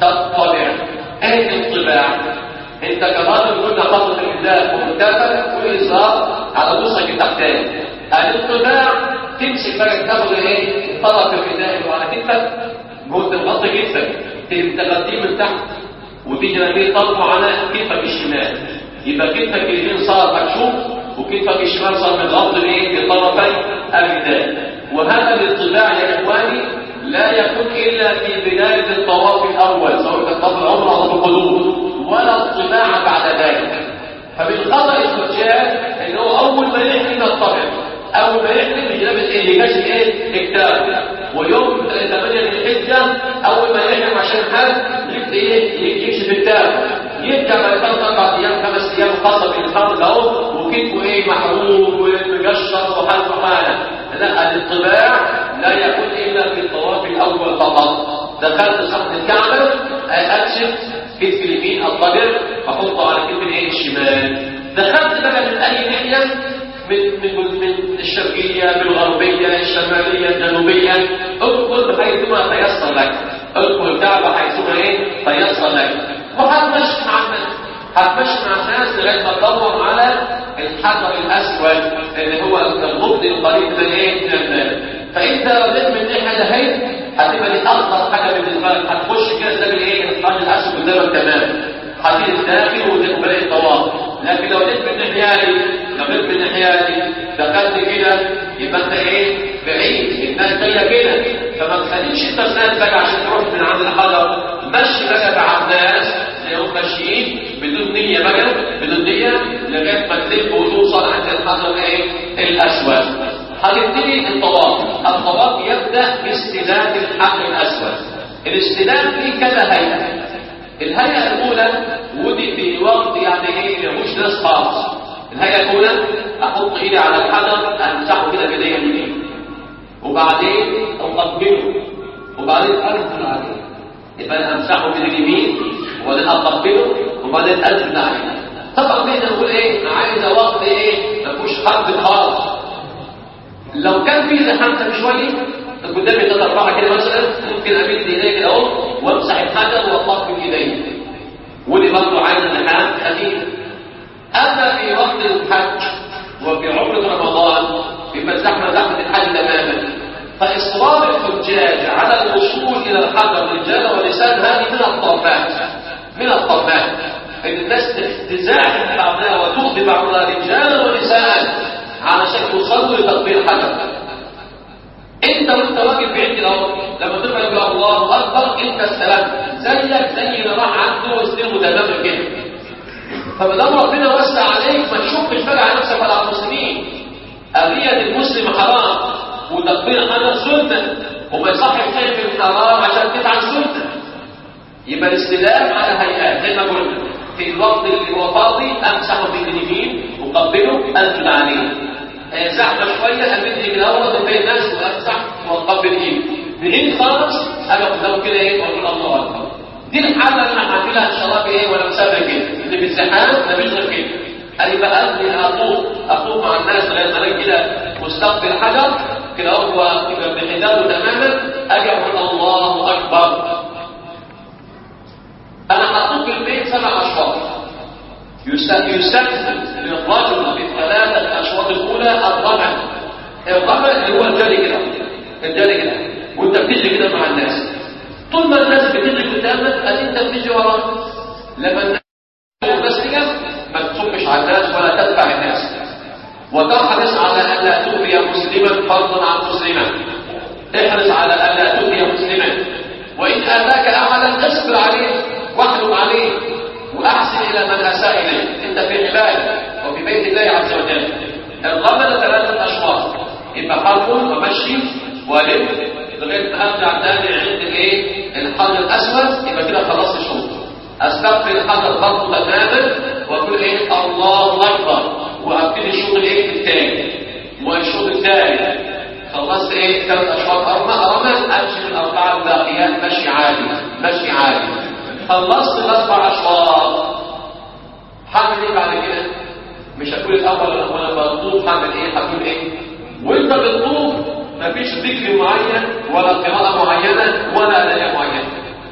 Speaker 1: تطبع ايه الطباع انت كراجل قلنا خطوه الحذاء ومكافاه واليسار على وسطك التحتاني الطباع تمسك بقى تاخد ايه طرف الحذاء وعلى كتفك جهد الغط كتفك تغطيه من تحت وتيجي لما تطبع على كتفك الشمال يبقى كتفك اليمين صار مكشوف وكتفك الشمال صار متغطي بايه بطرفي الرداء وهذا الاطلاع يا اخواني لا يكون الا في بدايه الطواف الاول سواء كان طواف العمره او القدوم ولا اطلاع بعد ذلك فمن خطا الحجاج ان هو اول ما يحرم الطبع اول ما يحرم يجيب ايه يجاش ايه الكتاب ويوم 8 الحجه اول ما يحرم عشان حد يبدا ايه يكشف الكتاب يبدا بعد ثلاث اربع ايام خمس ايام خاصه بالحرب اهو وكتفه ايه محروق ومقشر وحالته حاله لا الاطلاع لا يكون الا في الطواف الاول فقط دخلت صحن الكعبه اكشف كتف اليمين الضجر احطه على كتف الايه الشمال دخلت بقى من اي ناحيه من من من الشرقيه بالغربيه الشماليه الجنوبيه ادخل حيثما تيسر لك ادخل الكعبه حيثما ايه تيسر لك وهتمشي مع الناس هتمشي مع الناس لغايه ما تدور على الحجر الاسود اللي هو الغبن القريب من ايه من الباب فانت رديت من الناحيه دهيت هتبقى دي اخطر حاجه بالنسبه لك هتخش كده تلاقي ايه الحجر الاسود قدامك تمام هتيجي الداخل وتقبل الطواف لكن لو جيت من الناحيه دي لو جيت من الناحيه دي دخلت كده يبقى انت ايه بعيد الناس جايه كده فما تخليش انت الناس بقى عشان تروح من عند الحجر مشي بقى مع الناس تلاقيهم ماشيين بدون نيه بقى بدون نيه لغايه ما تلف وتوصل عند الحجر ايه الاسود هنبتدي الطواف الطواف يبدا باستلام الحجر الاسود الاستلام فيه كذا هيئه الهيئه الاولى ودي في وقت يعني ايه مش ناس خالص الهيئه الاولى احط ايدي على الحجر امسحه كده بايديا اليمين وبعدين اقبله وبعدين انزل عليه يبقى انا امسحه بايدي اليمين وبعدين اقبله وبعدين انزل عليه طبعا كده نقول ايه عايزه وقت ايه ما فيهوش حرب خالص لو كان في زحمه شويه قدامي ثلاث اربعه كده مثلا ممكن امد ايدي كده اهو وامسح الحجر واطلق بايدي ودي برضه عايزه زحام خفيف اما في وقت الحج وفي عمره رمضان بيبقى الزحمه زحمه الحج تماما فاصرار الحجاج على الوصول الى الحجر رجال ونساء هذه من الطرفات من الطرفات ان الناس تزاحم بعضها وتؤذي بعضها رجالا ونساء علشان توصلوا لتطبيق الحجر انت وانت واقف بعيد اهو لما تبقى تقول الله اكبر انت السلام زيك زي اللي راح عنده واستلمه تماما كده فما دام ربنا وسع عليك ما تشكش بقى على نفسك ولا على المسلمين قضيه المسلم حرام وتطبيق الحجر سنه وما يصحش تعمل الحرام عشان تفعل سنه يبقى الاستلام على هيئات زي ما قلنا في الوقت اللي هو فاضي امسحه باليمين اقبله اسجد عليه آه، زحمه شويه امد من اول بين الناس وامسح واقبل ايدي بعيد خالص اقف لو كده ايه واقول الله اكبر دي الحاله اللي احنا هنعملها ان شاء الله بايه ولا مسافه كده اللي بالزحام ده مش غير كده اي بقى اني اطوف اطوف مع الناس لغايه ما الاقي كده مستقبل حجر كده هو كده بحداده تماما اجي اقول الله اكبر انا حطيت في البيت سبع اشواط يستخدم للرجل في الثلاثه اشواط الاولى الرمل الرمل اللي هو الجري كده الجري كده وانت بتجري كده مع الناس طول ما الناس بتجري قدامك انت بتجري وراهم لما الناس بس كده ما تصبش على الناس ولا تدفع الناس وتحرص على ان لا تؤذي مسلما فضلا عن مسلما احرص على ان لا تؤذي مسلما وان اتاك احدا اصبر عليه واحلم عليه واحسن الى من اساء اليه انت في عباده وفي بيت الله عز وجل الرمل ثلاثه اشواط اما حرف ومشي ولم لغايه ما ارجع تاني عند الايه الحجر الاسود يبقى كده خلصت شوط استغفر الحجر برضه تماما واقول ايه الله اكبر وابتدي الشوط الايه الثاني والشوط الثالث خلصت ايه ثلاث اشواط اربع رمل امشي الاربعه الباقيات مشي عادي مشي عادي خلصت الاربع اشواط هعمل ايه بعد كده مش هقول الاول وانا بطوف هعمل ايه هقول ايه وانت بتطوف مفيش ذكر معين ولا قراءه معينه ولا ايه معينه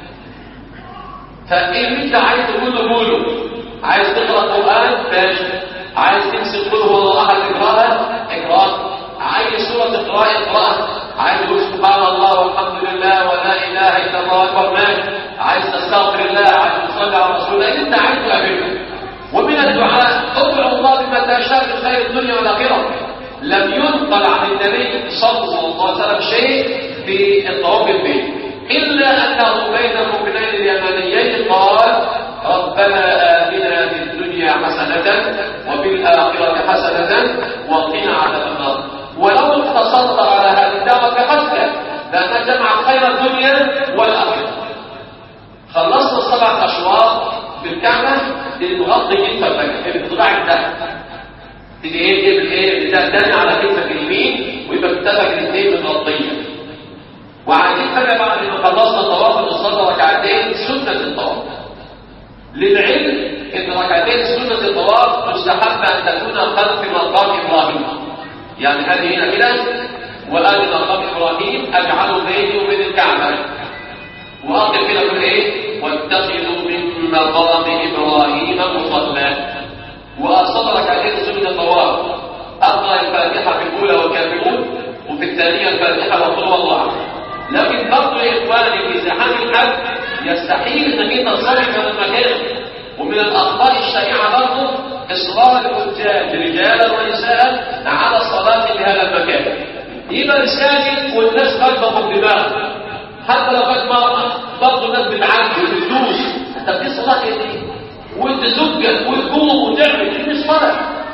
Speaker 1: فايه اللي انت عايز تقوله قوله عايز تقرا قران ماشي عايز تمسك قل هو الله احد اقراها اقراها عايز سوره تقراها اقراها عايز تقول سبحان الله والحمد لله ولا اله الا الله اكبر ماشي عايز تستغفر الله عايز تصلي على رسول الله انت عايز تعمله ومن الدعاء ادعو الله بما تشاء من خير الدنيا والاخره لم ينقل عن النبي صلى الله عليه وسلم شيء في الطواف البيت الا انه بين المؤمنين اليمانيين قال ربنا اتنا في الدنيا حسنه وفي الاخره حسنه وقنا عذاب النار ولو اقتصرت على هذه الدعوه كحسنه لانها جمعت خير الدنيا والاخره خلصنا السبع اشواط بالكعبه بنغطي كتفك بالطباع الدهب تيجي ايه تجيب الايه ده الثاني على كتفك اليمين ويبقى كتفك الاثنين متغطيه وعايزين حاجه بعد ما خلصنا الطواف نصلي ركعتين سنه الطواف للعلم ان ركعتين سنه الطواف مستحب ان تكون خلف مقام ابراهيم يعني هذه هنا كده وآل مقام ابراهيم اجعله بيني وبين الكعبه واقف كده يقول ايه واتخذوا من مقام ابراهيم مصلى واصدر ركعتين سنه الطواف اقرا الفاتحه في الاولى والكافرون وفي الثانيه الفاتحه وقل هو الله لكن برضه يا اخواني في زحام الحج يستحيل انك انت تصلي في هذا المكان ومن الاخطاء الشائعه برضه اصرار الحجاج رجالا ونساء على الصلاه في هذا المكان يبقى الساجد والناس خلفهم دماغ حتى لو كانت مرأة برضه الناس بتعدي وبتدوس انت في صلاه ايه وانت زوجك وتقوم وتعمل دي مش صلاه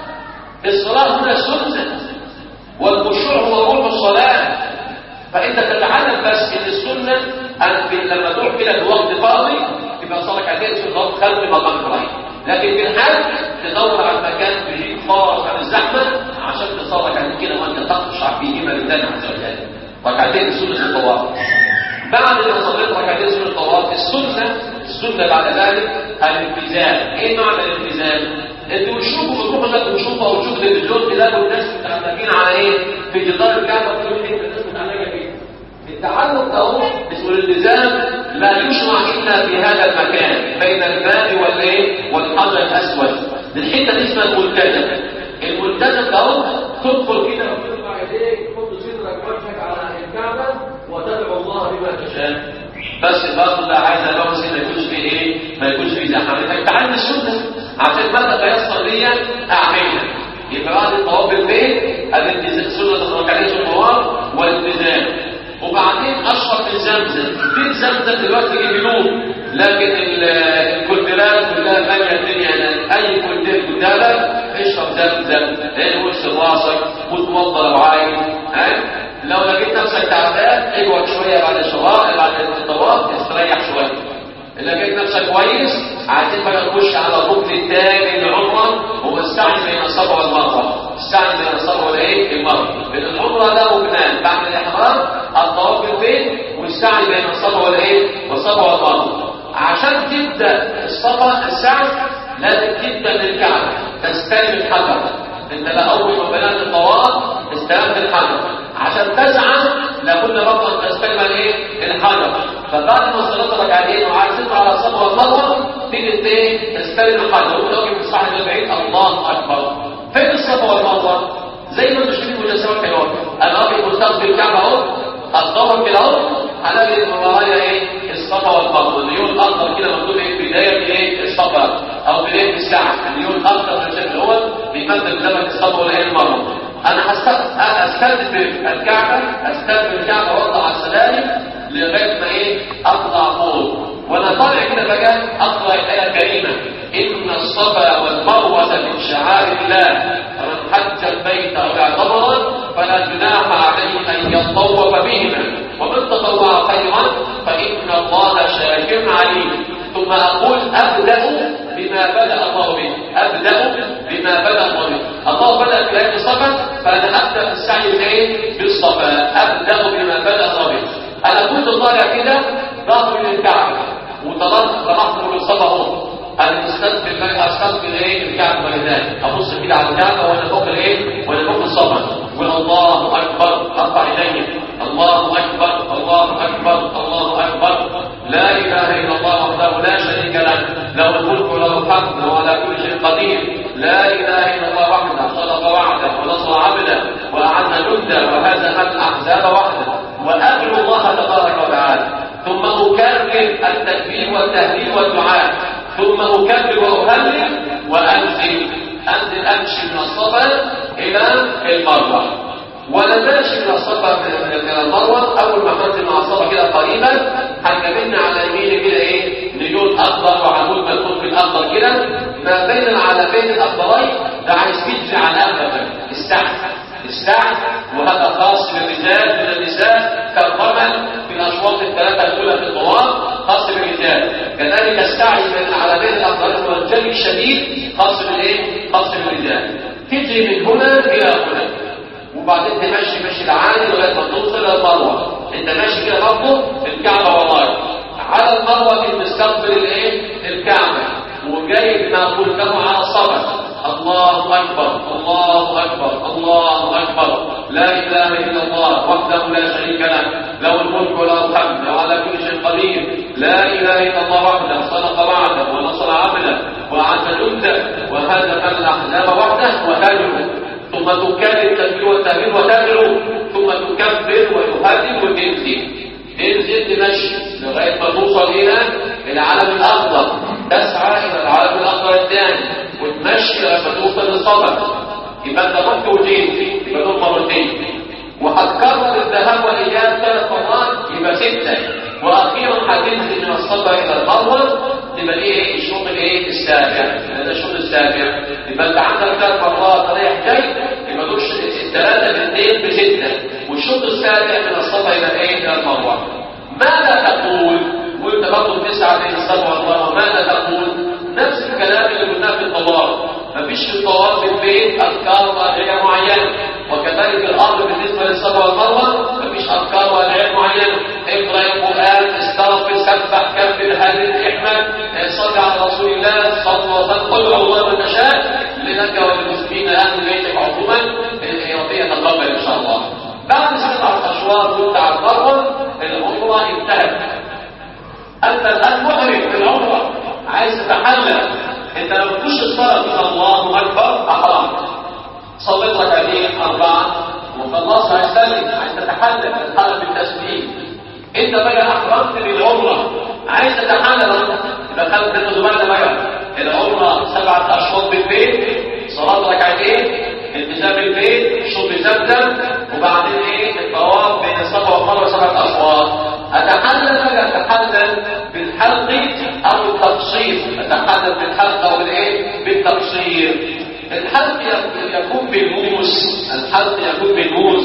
Speaker 1: الصلاه هنا سنه والخشوع هو روح الصلاه فانت تتعلم بس ان السنه أن لما تروح كده في وقت فاضي تبقى صلاه عدين سنه خلف مقام ابراهيم لكن في الحج تدور على مكان بعيد خالص عن الزحمه عشان تصلي عن كده وانت تخشع فيهما لله عز وجل ركعتين سنه الطواف بعد ما صليت ركعتين سنه الطواف السنه السنه بعد ذلك الالتزام ايه معنى الالتزام انتوا تشوفوا بتروحوا انك تشوفوا او تشوفوا التلفزيون تلاقوا الناس متعلقين على ايه في جدار الكعبه تقول ايه الناس متعلقه فيه التعلق ده اسمه الالتزام لا يشرع الا في هذا المكان بين الباب والايه والحجر الاسود الحته دي اسمها الملتزم الملتزم ده تدخل كده وترفع يديك تحط صدرك وجهك على الكعبه وتدعو الله بما تشاء بس برضه ده عايز الوقت ما يكونش فيه ايه ما يكونش فيه زحمه انك تعلم السنه عشان متى تيسر ليا اعملها يبقى بعد الطواف بالبيت الالتزام سنه الركعتين في الطواف والالتزام وبعدين اشرب من زمزم في زمزم دلوقتي جميلون لكن الكولدرات كلها ماليه الدنيا هناك اي كولدير قدامك اشرب زمزم ايه وش راسك وتوضى لو عايز ها لو لقيت نفسك تعبان اقعد شويه بعد الشواء بعد الطواف استريح شويه لقيت نفسك كويس عايزين بقى نخش على الركن الثاني للعمره هو السعي بين الصفا والمروه السعي بين الصفا والايه المروه بين العمره ده ركنان بعد الاحرام الطواف بالبيت والسعي بين الصفا والايه والصفا والمروه عشان تبدا الصفا السعي لازم تبدا من الكعبه تستلم الحجر انت لا اول ما بدات الطواف استلمت الحجر عشان تسعى لابد برضه ان تستلم الايه الحجر فبعد ما صليت ركعتين وعايز تطلع على الصفا والمروه تيجي ايه تستلم الحجر وانت واقف في الصحن البعيد الله اكبر فين الصفا والمروه زي ما انتم شايفين مجسمات كده اهو انا واقف مستقبل الكعبه اهو الظهر كده اهو هلاقي ورايا ايه الصفا والمروه الليون الاخضر كده مكتوب ايه بدايه ايه الصفا او بدايه الساعه الليون الاخضر من الشكل هو بيمثل زمن الصفا والايه المروه انا استخدم الكعبه استخدم الكعبه واطلع على السلالم لغايه ما ايه اطلع فوق وانا طالع كده بقى اقرا الايه الكريمه ان الصفا والمروه من شعائر الله فمن حج البيت او اعتمر فلا جناح عليه ان يطوف بهما ومن تطوع خيرا فان الله شاكر عليم ثم اقول ابدا بما بدا الله به ابدا بما بدا الله به الله بدا في ايه الصفا فانا ابدا في السعي بايه بالصفا ابدا بما بدا الله به انا كنت طالع كده ظهري للكعبه وطلعت طلعت من الصفا اهو انا مستقبل استقبل ايه الكعبه ولذلك ابص كده على الكعبه وانا فوق الايه وانا فوق الصفا والله اكبر ارفع يدي الله اكبر الله اكبر الله اكبر لا اله الا الله وحده لا شريك له له الملك وله الحمد وهو على كل شيء قدير لا اله الا الله وحده صدق وعده ونصر عبده واعز جنده وهزم الاحزاب وحده وادعو الله تبارك وتعالى ثم اكرر التكبير والتهليل والدعاء ثم اكبر واهلل وانزل انزل امشي من الصفا الى المروه وانا ماشي من الصفا الى المروه اول ما كنت مع الصفا كده قريبا هنقابلنا على يميني كده ايه نجوم اخضر وعمود مدخول في الاخضر كده ما بين العلمين الاخضرين ده عايز تجري على الاخضر السعي السعي وهذا خاص بالرجال من النساء كالرمل في الاشواط الثلاثه الاولى في الطواف خاص بالرجال كذلك السعي بين العلمين الاخضرين والجري الشديد خاص بالايه خاص بالرجال تجري من هنا الى هنا وبعدين تمشي مشي العالي لغايه ما توصل الى المروه انت ماشي كده برضه في الكعبه وراك على المروه في مستقبل الايه الكعبه وجاي ما قلته على الصفا الله اكبر الله اكبر الله اكبر لا اله الا الله وحده لا شريك له له الملك وله الحمد وعلى كل شيء قدير لا اله الا الله وحده صدق وعده ونصر عبده واعز جنده وهزم الاحزاب وحده وهاجره ثم تكرر التكبير والتهليل وتدعو ثم تكبر وتهدد وتنزل انزل تمشي لغايه ما توصل الى العالم الاخضر تسعى الى العالم الاخضر الثاني وتمشي لما توصل للصفا يبقى انت رحت وجيت يبقى دول مرتين وهتكرر الذهاب والاياب ثلاث مرات يبقى سته واخيرا هتنزل من الصفا الى المروه يبقى دي ايه الشوط الايه السابع ده الشوط السابع يبقى انت عندك ثلاث مرات رايح جاي يبقى دول الثلاثه باثنين بسته والشوط السابع من الصفا الى ايه الى المروه ماذا تقول وانت برضه بتسعى بين الصفا والمروه ماذا تقول نفس الكلام اللي قلناه في الطواف مفيش في الطواف في البيت اذكار وادعيه معينه وكذلك الامر بالنسبه للصفا والمروه مفيش اذكار وادعيه معينه اقرا القران استغفر سبح كبر هلل احمد صل على رسول الله صلى الله عليه وسلم قل الله من تشاء لك وللمسلمين اهل بيتك عموما ربنا يتقبل ان شاء الله بعد سبعه اشواط وانت على المروه العمره انتهت انت الان محرم في العمره عايز تتحلل انت لو تخش الصلاه تقول الله اكبر احرام صليت ركعتين اربعه وخلصت عايز تسلم عايز تتحلل تتحلل بالتسليم انت بقى احرمت للعمره عايز تتحلل دخلت في بالنا بقى العمره سبعه اشواط بالبيت صلاه ركعتين التزام البيت شرب زمزم وبعدين ايه الطواف بين الصفا والمروه سبعه اشواط اتحلل بقى اتحلل بالحلق او التقصير اتحلل بالحلق او بالايه بالتقصير الحلق يكون بالموس الحلق يكون بالموس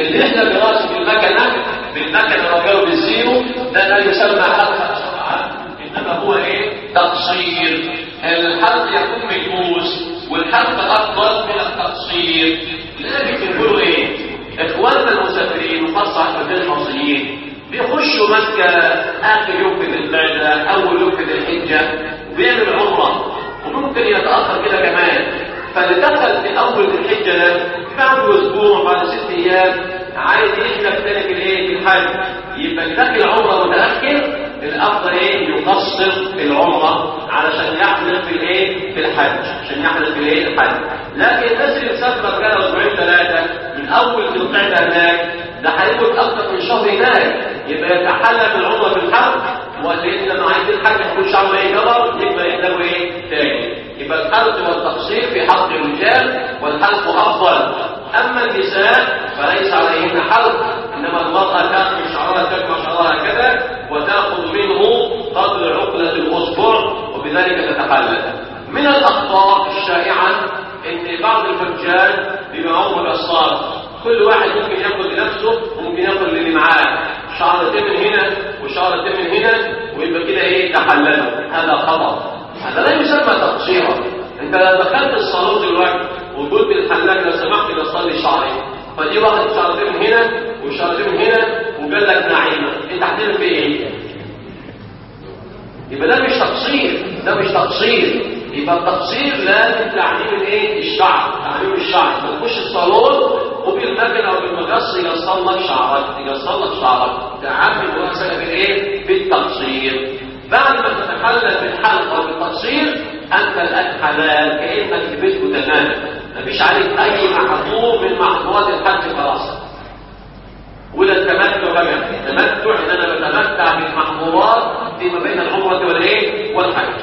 Speaker 1: اللي احنا براسه بالمكنه بالمكنه رجعوا بالزيرو ده لا يسمى حلقه شرعا انما هو ايه تقصير الحلق يكون ميؤوس والحلق افضل من التقصير لذلك بيقولوا ايه اخواننا المسافرين وخاصه احنا المصريين بيخشوا مكة آخر يوم في العبادة أول يوم في الحجة وبيعمل عمرة وممكن يتأخر كده كمان فاللي دخل في أول الحجة ده بعد أسبوع بعد ست أيام عايز يحلف تاني في الإيه في الحج يبقى اللي داخل عمرة متأخر الأفضل إيه يقصر في العمرة علشان يحلف في الإيه في الحج عشان يحلف في الإيه الحج لكن الناس اللي مسافرة بقى أسبوعين ثلاثة من أول في القعدة هناك ده هيقعد أكتر من شهر هناك يبقى يتحلى بالعمره بالحج ولان لما عايز الحج يكون شعره ايه جبر يبقى يحتاجوا ايه تاني يبقى الحلق والتقصير في حق الرجال والحلق افضل اما النساء فليس عليهن حلق انما المراه تاخذ شعرها تجمع شعرها كذا وتاخذ منه قدر عقله الاصبع وبذلك تتحلل من الاخطاء الشائعه ان بعض الحجاج بما هم قصار كل واحد ممكن ياخد لنفسه وممكن ياخد للي معاه شعرتين من هنا وشعرتين من هنا ويبقى كده ايه تحللوا هذا خطا هذا لا يسمى تقصيرا انت لو دخلت الصالون دلوقتي وقلت للحلاق لو سمحت بصلي شعري فدي واخد شعرتين من هنا وشعرتين من هنا وقال لك نعيمه انت هتعمل فيه ايه؟ يبقى ده مش تقصير ده مش تقصير يبقى التقصير لازم تعليم الايه الشعر تعليم الشعر ما تخش الصالون وبالمكنه او بالمقص يقصر لك شعرك يقصر لك شعرك تعمل واسأل بالايه بالتقصير بعد ما تتحلل بالحلق او بالتقصير انت الان حلال كانك في بيتك تماما مفيش عليك اي محظور من محظورات الحج خلاص ولا التمتع بقى التمتع ان انا بتمتع بالمحظورات فيما بين العمره والايه والحج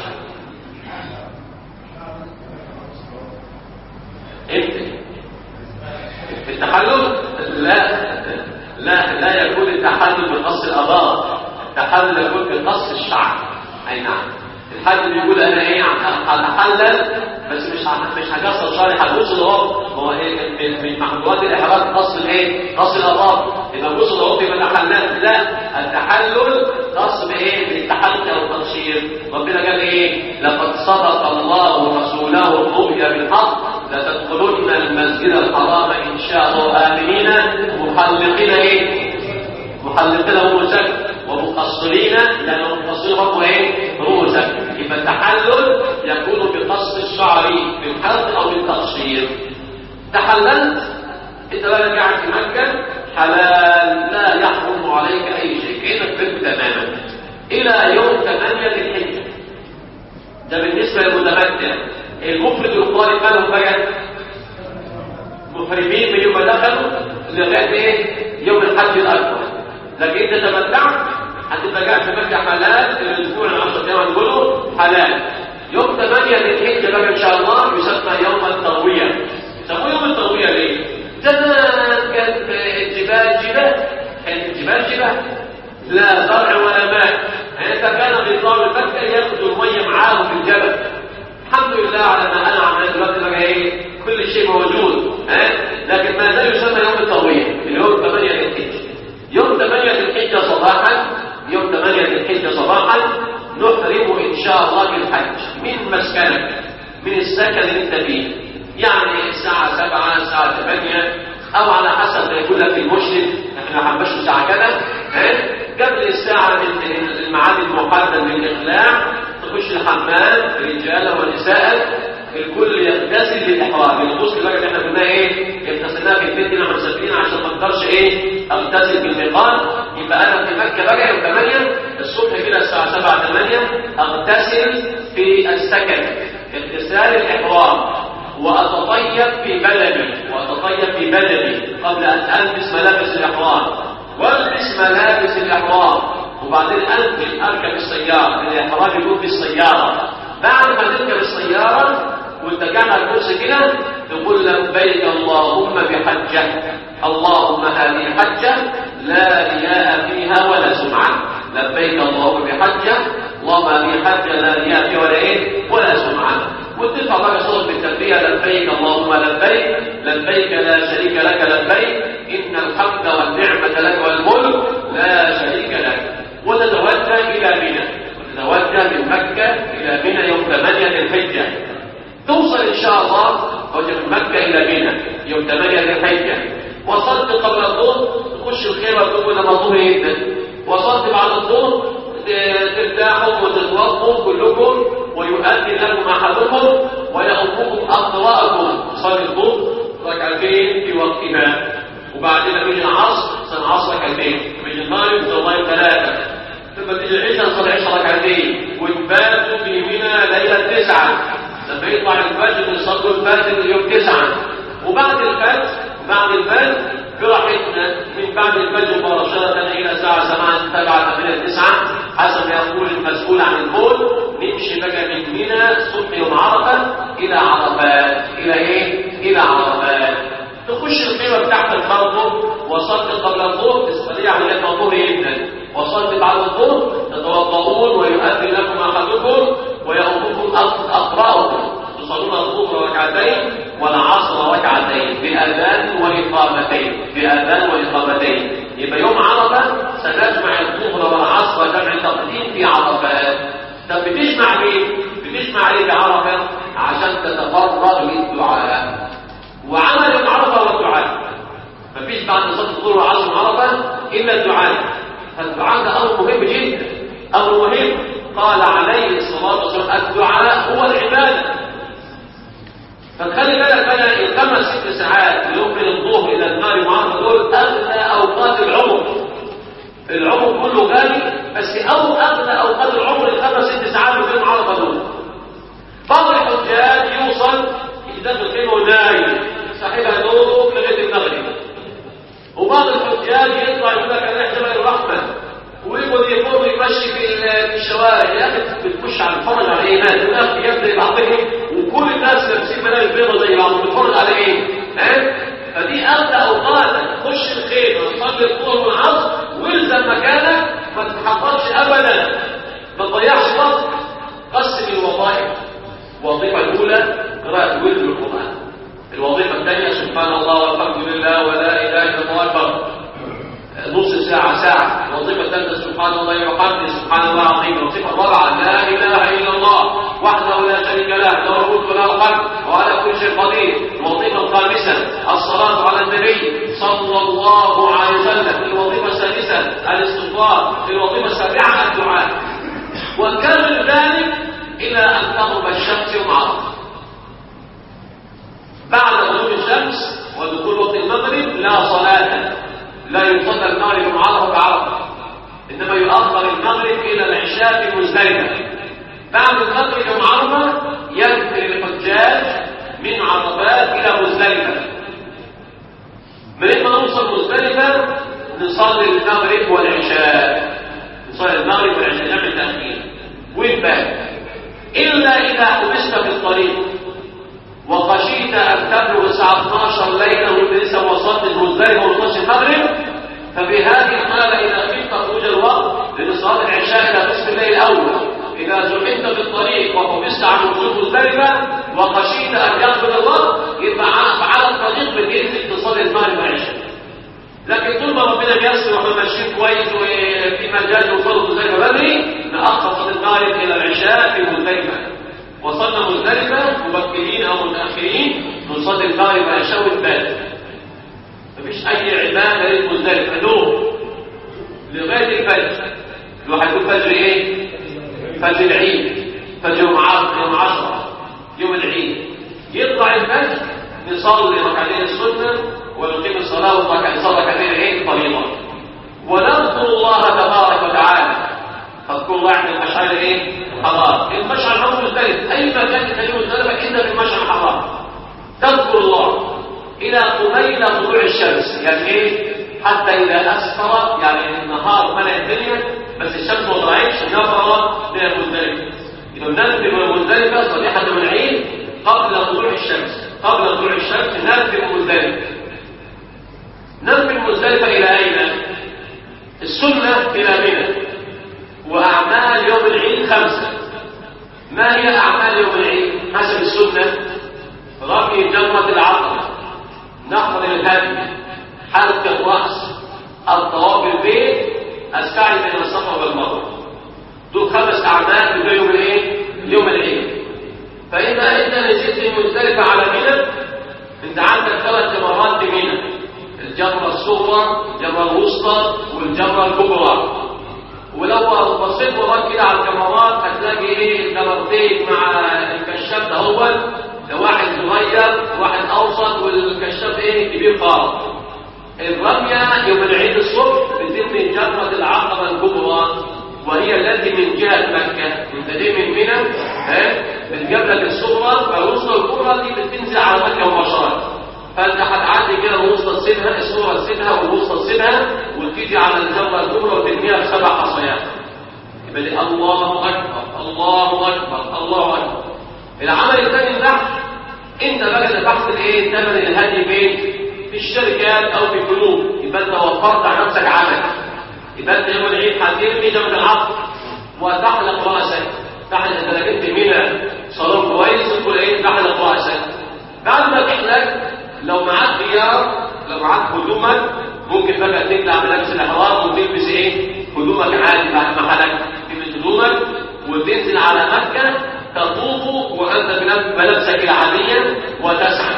Speaker 1: امتى في التحلل لا لا لا يكون التحلل بقص الاباط التحلل يكون بقص الشعر اي نعم الحاج بيقول انا ايه هتحلل بس مش مش هكسر شعري هبص الاهو هو ايه من من محظورات الاحرام قص الايه قص الاباط يبقى بص الاهو يبقى تحللت لا التحلل خاص بايه بالتحلل او التقصير ربنا قال ايه لقد صدق الله رسوله الرؤيا بالحق لتدخلن المسجد الحرام ان شاء الله امنين محلقين ايه محلقين رؤوسك ومقصرين لان مقصرين هم ايه رؤوسك يبقى التحلل يكون بقص الشعر بالحلق او بالتقصير تحللت انت بقى قاعد في مكه حلال لا يحرم عليك اي شيء كانك بنت تماما الى يوم 8 للحجه ده بالنسبه للمتمتع المفرد والطالب مالهم بقى محرمين من يوم ما دخلوا لغايه ايه يوم الحج الاكبر لكن انت تمتعت هتبقى قاعد في مكه حلال الاسبوع ال 10 ايام دول حلال يوم 8 للحجه بقى ان شاء الله يسمى يوم الترويه سموه يوم الترويه ليه؟ زمان كانت الجبال جبال كانت الجبال جبال لا زرع ولا ماء يعني فكان نظام مكه ياخذ الميه معاهم في الجبل الحمد لله على ما انا عملت دلوقتي بقى ايه كل شيء موجود ها لكن ما زال يسمى يوم الترويه اللي هو 8 للحجه يوم 8 للحجه صباحا يوم 8 للحجه صباحا نحرم ان شاء الله بالحج من مسكنك من السكن اللي انت فيه يعني الساعه 7 الساعه 8 او على حسب ما يقول لك المشرف احنا هنمشي ساعه كذا ها قبل الساعه من الميعاد المحدد للاقلاع تخش الحمام رجالا ونساء الكل يغتسل للاحرام الغسل بقى اللي احنا قلنا ايه اغتسلناه في البيت هنا مسافرين عشان ما اقدرش ايه اغتسل بالميقات يبقى انا في مكه بقى يوم 8 الصبح كده الساعه 7 8 اغتسل في السكن اغتسال الاحرام واتطيب في بلدي واتطيب في بلدي قبل ان البس ملابس الاحرام والبس ملابس الاحرام وبعدين انزل اركب السياره الاحرام يكون في السياره بعد ما تركب السياره وانت قاعد على الكرسي كده تقول لبيك اللهم بحجه اللهم هذه حجه لا رياء فيها ولا سمعه لبيك اللهم بحجه اللهم هذه حجه لا رياء فيها ولا ايه ولا سمعه وترفع بقى صوت بالتلبيه لبيك اللهم لبيك لبيك لا شريك لك لبيك ان الحمد والنعمة لك والملك لا شريك لك وتتوجه إلى منى وتتوجه من مكة إلى منى يوم 8 الحجة توصل إن شاء الله توجه من مكة إلى منى يوم 8 الحجة وصلت قبل الظهر تخش الخيمة تقول لما الظهر جدا وصلت بعد الظهر ترتاحوا وتتوضوا كلكم ويؤذن لكم احدكم ويأمركم اقراءكم تصلي الظهر ركعتين في وقتها وبعدين تيجي العصر صلي العصر ركعتين تيجي المغرب صلي ثلاثه ثم تيجي العشاء صلي العشاء ركعتين وتباتوا في منى ليله تسعه لما يطلع الفجر يصلوا الفجر يوم تسعه وبعد الفجر بعد الفجر براحتنا من بعد الفجر مباشرة إلى الساعة 7 7 8 9 حسب يقول المسؤول عن البول نمشي بقى من منى صبح يوم عرفة إلى عرفات إلى إيه؟ إلى عرفات تخش الخيمة بتاعتك برضه وصلت قبل الظهر تستطيع عملية الظهر جدا وصلت بعد الظهر تتوضؤون ويؤذن لكم أحدكم ويأمركم أقرأكم تصلون الظهر ركعتين والعصر ركعتين بأذان وإقامتين بأذان وإقامتين يبقى يوم عرفة سنجمع الظهر والعصر جمع تقديم في عرفات طب بتجمع ليه؟ بتجمع ليه بعرفة؟ عشان تتفرغ للدعاء وعمل العرفة والدعاء مفيش بعد صلاة الظهر والعصر عرفة إلا الدعاء فالدعاء ده أمر مهم جدا أمر مهم قال عليه الصلاة والسلام الدعاء هو العبادة فتخلي بالك بقى الخمس ست ساعات اللي هم من الظهر الى المغرب وعرفه دول اغلى اوقات العمر العمر كله غالي بس او اغلى اوقات العمر الخمس ست ساعات اللي بين عرفه دول بعض الحجاج يوصل يدخل الخيمه ونايم صاحبها دوب لغايه المغرب وبعض الحجاج يطلع يقول لك انا جبل الرحمه ويقعد يقوم يمشي في الشوارع يا اخي بتخش على الفرج على ايه ناس وناس يبدا بعضهم وكل الناس لابسين ملايين بيضاء زي بعض بتتفرج على ايه ها فدي اغلى اوقات تخش الخير وتصلي الظهر والعصر والزم مكانك ما تتحققش ابدا ما تضيعش وقت قسم الوظائف الوظيفه الاولى قراءه ورد القران الوظيفه الثانيه سبحان الله والحمد لله ولا اله الا الله اكبر نص ساعة ساعة الوظيفة الثالثة سبحان الله وحمده سبحان الله العظيم الوظيفة الرابعة لا إله إلا الله وحده لا شريك له له الملك وله الحمد وعلى كل شيء قدير الوظيفة الخامسة الصلاة على النبي صلى الله عليه وسلم الوظيفة السادسة الاستغفار الوظيفة السابعة الدعاء وكمل ذلك إلى أن تغرب الشمس يوم عرفة بعد غروب الشمس ودخول وقت المغرب لا صلاة لا يصلى المغرب يوم عرفه بعرفه انما يؤخر المغرب الى العشاء في مزدلفه بعد المغرب يوم عرفه ينقل الحجاج من عرفات الى مزدلفه من ما نوصل مزدلفه نصلي المغرب والعشاء نصلي المغرب والعشاء نعمل تاخير وين بقى الا اذا حبست في الطريق وخشيت أن تبلغ الساعة 12 ليلة وانت لسه وصلت المزدلفة وصلت المغرب ففي هذه الحالة إذا خفت خروج الوقت لصلاة العشاء إلى نصف الليل الأول إذا زحمت في الطريق وحبست عن وصول مزدلفة وخشيت أن يقبل الوقت يبقى على الطريق بتنزل تصلي المغرب والعشاء لكن طول ما ربنا بيسر واحنا ماشيين كويس وفي مجال نوصل مزدلفة بدري نأخر صلاة المغرب إلى العشاء في مزدلفة وصلنا مزدلفة مبكرين أو متأخرين نصلي المغرب والعشاء والباقي مفيش أي عبادة للمزدلفة نوم لغاية الفجر الواحد يقول فجر إيه؟ فجر العيد فجر يوم عشرة يوم عشرة يوم العيد يطلع الفجر نصلي ركعتين السنة ونقيم الصلاة ونصلي ركعتين العيد فريضة ونذكر الله تبارك وتعالى فاذكر الله عند المشعر ايه؟ حرام المشعر حرام مزدلف اي مكان تخليه مزدلفة الا في المشعر حرام تذكر الله الى قبيل طلوع الشمس يعني ايه؟ حتى اذا اسفر يعني النهار ملأ الدنيا بس الشمس ما طلعتش نفر من المزدلفة اذا ننزل من المزدلفة صبيحة من العيد قبل طلوع الشمس قبل طلوع الشمس ننزل المزدلفة ننزل المزدلفة الى اين؟ السنة الى منى وأعمال يوم العيد خمسة ما هي أعمال يوم العيد حسب السنة رمي جمرة العقبة نحر الهدي حلق الراس الطواف بالبيت السعي بين الصفا والمروه دول خمس اعمال في يوم الايه يوم العيد فاذا انت نزلت مزدلفه على منى انت عندك ثلاث جمرات بمنى الجمره الصغرى الجمره الوسطى والجمره الكبرى ولو بصيت وراك كده على الكاميرات هتلاقي ايه الكاميرتين مع الكشاف ده هو ده واحد صغير وواحد اوسط والكشاف ايه كبير خالص الرمية يوم العيد الصبح بتتم جمرة العقبة الكبرى وهي التي من جهة مكة انت ليه من منى ها الجبلة الصغرى فالوسطى الكبرى دي بتنزل على مكة مباشرة فانت هتعدي كده الوسطى تسيبها الصغرى تسيبها والوسطى تسيبها وتيجي على الجبلة الكبرى وترميها بسبع حصيات يبقى دي الله اكبر الله اكبر الله اكبر العمل الثاني البحث انت بقى دفعت الايه ثمن الهدي فين في الشركات او في البنوك يبقى انت وفرت على نفسك عمل يبقى انت يوم العيد هترمي جنب العصر وتحلق راسك تحلق اذا لقيت منى صالون كويس تقول ايه تحلق راسك بعد ما تحلق لو معاك خيار لو معاك هدومك ممكن بقى تقلع ملابس الاحرام وتلبس ايه هدومك عادي بعد ما حلقت تلبس هدومك وتنزل على مكه تطوف وانت بملابسك العاديه وتسعى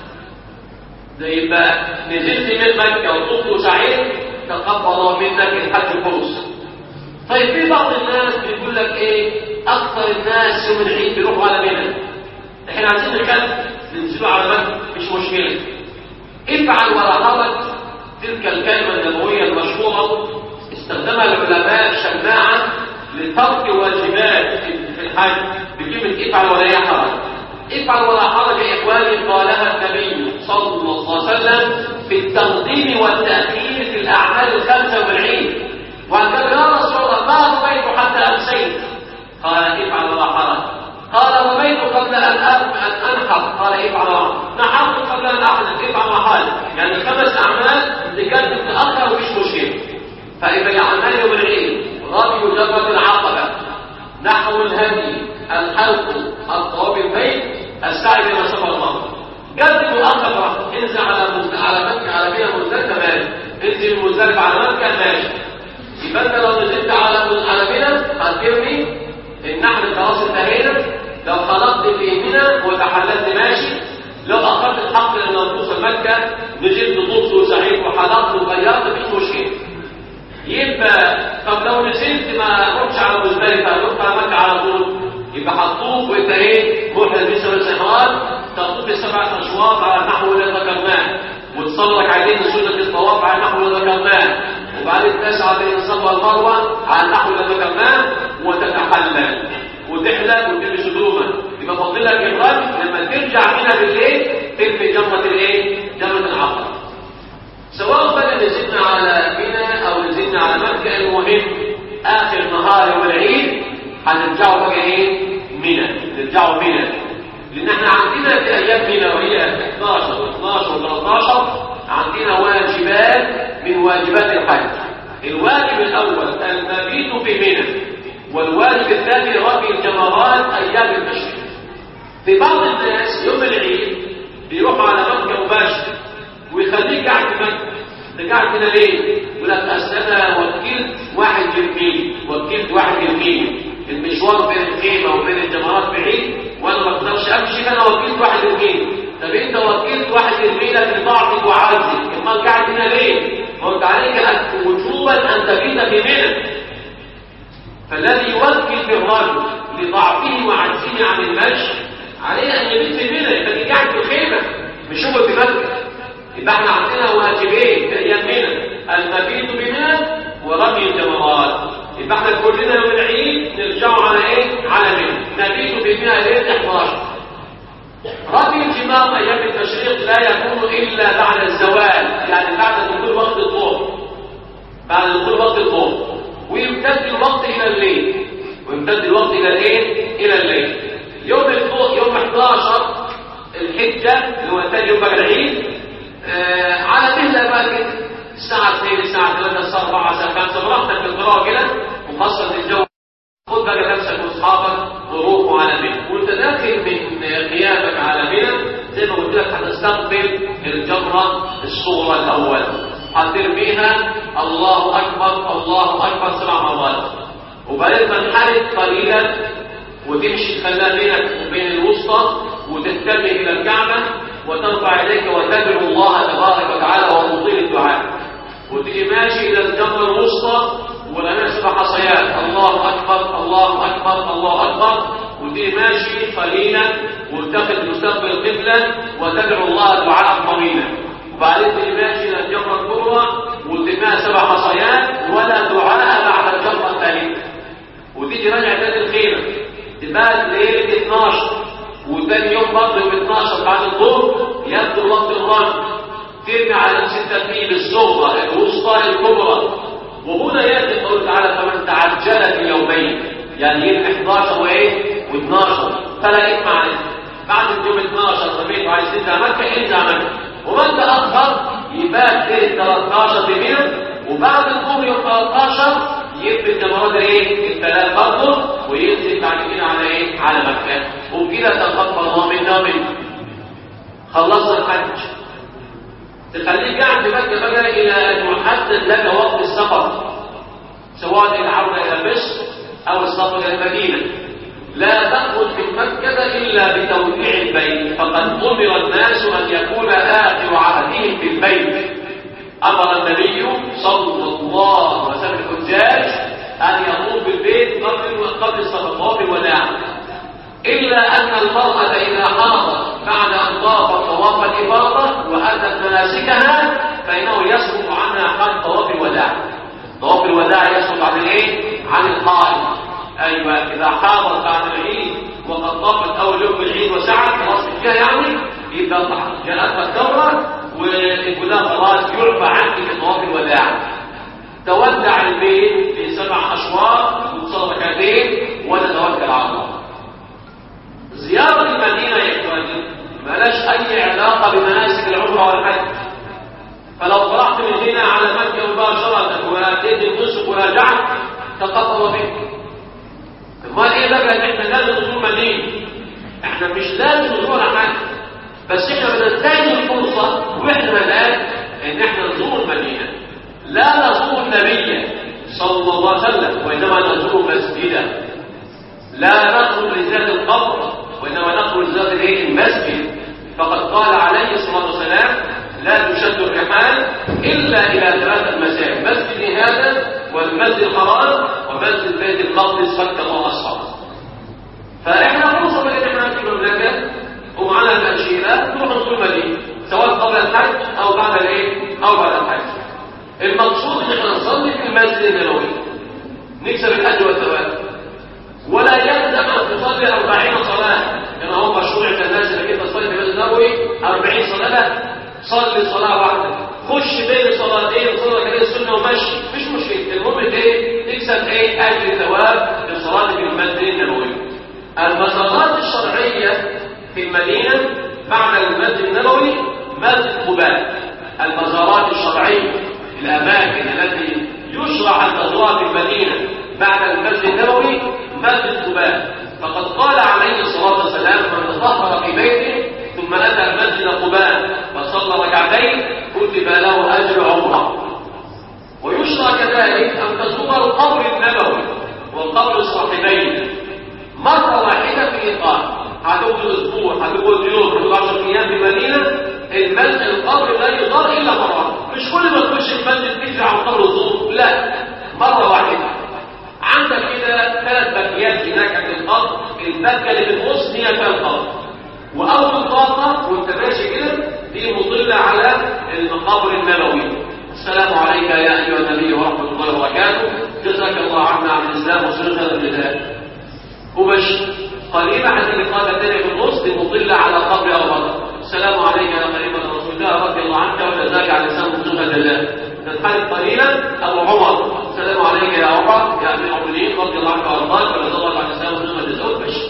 Speaker 1: ده يبقى نزلت من مكه وطفت وسعيت تقبل الله منك الحج فرص طيب في بعض الناس بيقول لك ايه اكثر الناس يوم العيد بيروحوا على منى احنا عايزين نتكلم ننزلوا على مكه مش مشكله افعل ولا حرج تلك الكلمه النبويه المشهوره استخدمها العلماء شماعه لترك واجبات في الحج بكلمه افعل ولا يحرج افعل ولا حرج يا اخواني قالها النبي صلى الله عليه وسلم في التقديم والتاخير في الاعمال الخمسه والعيد وقال يا رسول الله ما رميت حتى امسيت قال افعل ولا حرج قال رميت قبل ان ان انحر قال افعل نحرت قبل ان احدث افعل وحال يعني خمس اعمال اللي كانت تتاخر ومش مشكله فاذا اعمال يوم العيد رمي جبهه العقبه نحو الهدي الحلق الطواف البيت السعي بين الصفا والمروه قدم الاخر انزل على على مكه على بيها مزدلفه ماشي انزل المزدلفه على مكه ماشي يبقى انت لو نزلت على على منى هترمي النحل خلاص انتهينا لو خلقت في منى وتحللت ماشي لو اخذت الحق لما توصل مكه نزلت طفت وسعيد وحلقت وغيرت مفيش مشكله يبقى طب لو نزلت ما رحتش على مزدلفه رحت على مكه على طول يبقى هتطوف وانت ايه محرم بسبب الاستحرام تطوف سبعة اشواط على النحو اللي ذكرناه وتصلك عليه سنة الطواف على النحو اللي ذكرناه وبعدين تسعى بين الصفا والمروة على النحو اللي ذكرناه وتتحلل وتحلق وتلبس هدومك يبقى فاضل لك الرجل لما ترجع هنا بالليل ترمي جمرة الايه؟ جمرة العقبة سواء بقى نزلنا على منى او نزلنا على مكة المهم اخر نهار يوم العيد هنرجعوا بقى ايه منى نرجعوا منى لان احنا عندنا في ايام منى وهي 11 و12 و13 عندنا واجبات من واجبات الحج الواجب الاول المبيت في منى والواجب الثاني رمي الجمرات ايام التشريق في بعض الناس يوم العيد بيروح على مكه مباشر ويخليك قاعد في مكه انت قاعد هنا ليه؟ يقول لك اصل انا وكلت واحد يرميني وكلت واحد يرميني المشوار بين الخيمه وبين الجمرات بعيد وانا ما اقدرش امشي فانا وكلت واحد يرميني طب انت وكلت واحد يرمينك لضعفك وعجزك امال قاعد هنا ليه؟ قلت عليك أن وجوبا ان تبيت في منى فالذي يوكل بالرجل لضعفه وعجزه عن المشي عليه ان يبيت في منى يبقى قاعد في الخيمه مش هو في مكه يبقى احنا عندنا واجبين في ايام منى المبيت بمنى ورمي الجمرات يبقى احنا كلنا يوم العيد نرجعوا على ايه؟ على منى نبيت بمنى ليله 11 رمي الجمار ايام التشريق لا يكون الا بعد الزوال يعني بعد دخول وقت الظهر بعد دخول وقت الظهر ويمتد الوقت الى الليل ويمتد الوقت الى الايه؟ الى الليل يوم الفوق يوم 11 الحجه اللي هو ثاني يوم بعد العيد آه على مهله بقى كده الساعه 2 الساعه 3 الساعه 4 الساعه 5 براحتك في القراءه كده وخاصه الجو خد بقى نفسك واصحابك وروحوا على منى وانت داخل من غيابك على منى زي ما قلت لك هتستقبل الجمرة الصغرى الأول هترميها الله أكبر الله أكبر سبع مرات وبعدين تنحرف قليلا وتمشي تخليها بينك وبين الوسطى وتتجه إلى الكعبة وترفع يديك وتدعو الله تبارك وتعالى وتطيل الدعاء وتيجي ماشي إلى الجمرة الوسطى ولنا سبع حصيات الله أكبر الله أكبر الله أكبر وتيجي ماشي قليلا والتفت مستقبل القبلة وتدعو الله دعاء طويلا وبعدين تيجي ماشي إلى الجمرة الكبرى وتبقى سبع حصيات ولا دعاء بعد الجمرة الثالثة وتيجي راجع تاني الخيمة تبقى ليلة 12 وتاني يوم برضه يوم 12 بعد الظهر يبدو وقت الرمي ترمي على نفس الترتيب الصغرى الوسطى الكبرى وهنا ياتي قوله تعالى فمن تعجل في يومين يعني يوم 11 وايه و12 فلا اثم عليه بعد اليوم 12 رميت وعايز تنزع مكه انزع مكه ومن تاخر يبقى ليله 13 في منى وبعد الظهر يوم 13 يبقى الجمرات ايه الثلاث برضه وينزل بعد كده على ايه على مكه وبكده تقبل الله منا ومنكم خلصنا الحج تخليك قاعد في مكه بقى الى ان يحدد لك وقت السفر سواء العوده الى مصر او السفر الى المدينه لا تخرج من مكه الا بتوديع البيت فقد امر الناس ان يكون اخر عهدهم في البيت امر النبي صلى الله عليه وسلم الحجاج ان يطوف بالبيت قبل قبل السفر طواف الوداع إلا أن المرأة إذا حاضت بعد أن طافت طواف الإفاضة وأتت مناسكها فإنه يسقط عنها حق طواف الوداع طواف الوداع يسقط عن الإيه؟ عن الحائض أيوة إذا حاضت بعد العيد وقد طافت أول يوم العيد وسعت خلاص فيها يعني يبقى جاءتها الدورة ويقول خلاص يعفى عنك في طواف الوداع تودع البيت في سبع أشواط وتصلي ركعتين وتتوكل على الله زيارة المدينة يا إخواني ملاش أي علاقة بمناسك العمرة والحج فلو طلعت من هنا على مكة مباشرة وأتيت النسك وراجعت تقطر بك ما إيه بقى إن إحنا لازم نزور مدينة إحنا مش لازم نزور حاجة بس إحنا بننتهز الفرصة وإحنا الآن إن إحنا نزور المدينة لا نزور النبي صلى الله عليه وسلم وإنما نزور مسجده لا نخرج لذات القبر وإنما نخرج لذات الايه المسجد فقد قال عليه الصلاة والسلام لا تشد الرحال إلا إلى ثلاثة مساجد مسجد هذا والمسجد الحرام ومسجد بيت المقدس فك الله أصحابه فإحنا فرصة بقى إن إحنا في المملكة ومعنا تأشيرات نروح نزور المدينة سواء قبل الحج أو بعد الإيه أو بعد الحج المقصود إن إحنا نصلي في المسجد النبوي نكسب الأجر والثواب ولا يلزم ان تصلي 40 صلاه كما هو مشروع عند الناس اللي كده تصلي في المسجد النبوي 40 صلاه لا صلي صلاه واحده خش بين صلاتين صلاه كده السنه ومشي مش مشكله المهم ايه تكسب ايه اجر ثواب لصلاه في المسجد النبوي المزارات الشرعيه في المدينه بعد المسجد النبوي مسجد قباء المزارات الشرعيه الاماكن التي يشرع ان تزورها في المدينه بعد المسجد النبوي مسجد قباء فقد قال عليه الصلاة والسلام من تطهر في بيته ثم أتى مسجد قباء فصلى ركعتين كتب له أجر عمره ويشرع كذلك أن تزور القبر النبوي والقبر الصاحبين مرة واحدة في إقامة هتقعد أسبوع هتقعد يوم هتقعد 10 أيام في المدينة المسجد القبر لا يزار إلا مرة مش كل ما تخش المسجد تجري على القبر الزور لا مرة واحدة عندك كده ثلاث باكيات هناك عند القبر الباكيه اللي في النص هي فيها القبر واول طاقه وانت ماشي كده دي مطله على المقابر النبوي السلام عليك يا ايها النبي ورحمه الله وبركاته جزاك الله عنا عن الاسلام وسنه الجزاء وبش قريبه عند الاقامه الثانيه في النص دي مطله على قبر ابو بكر السلام عليك يا قريبا رسول الله رضي الله عنك وجزاك عن الاسلام وسنه الجزاء تنحرف قليلا ابو عمر السلام عليك يا عمر يا امير المؤمنين رضي الله عنك وارضاك ورضي الله عن الاسلام وسنه الجزاء ماشي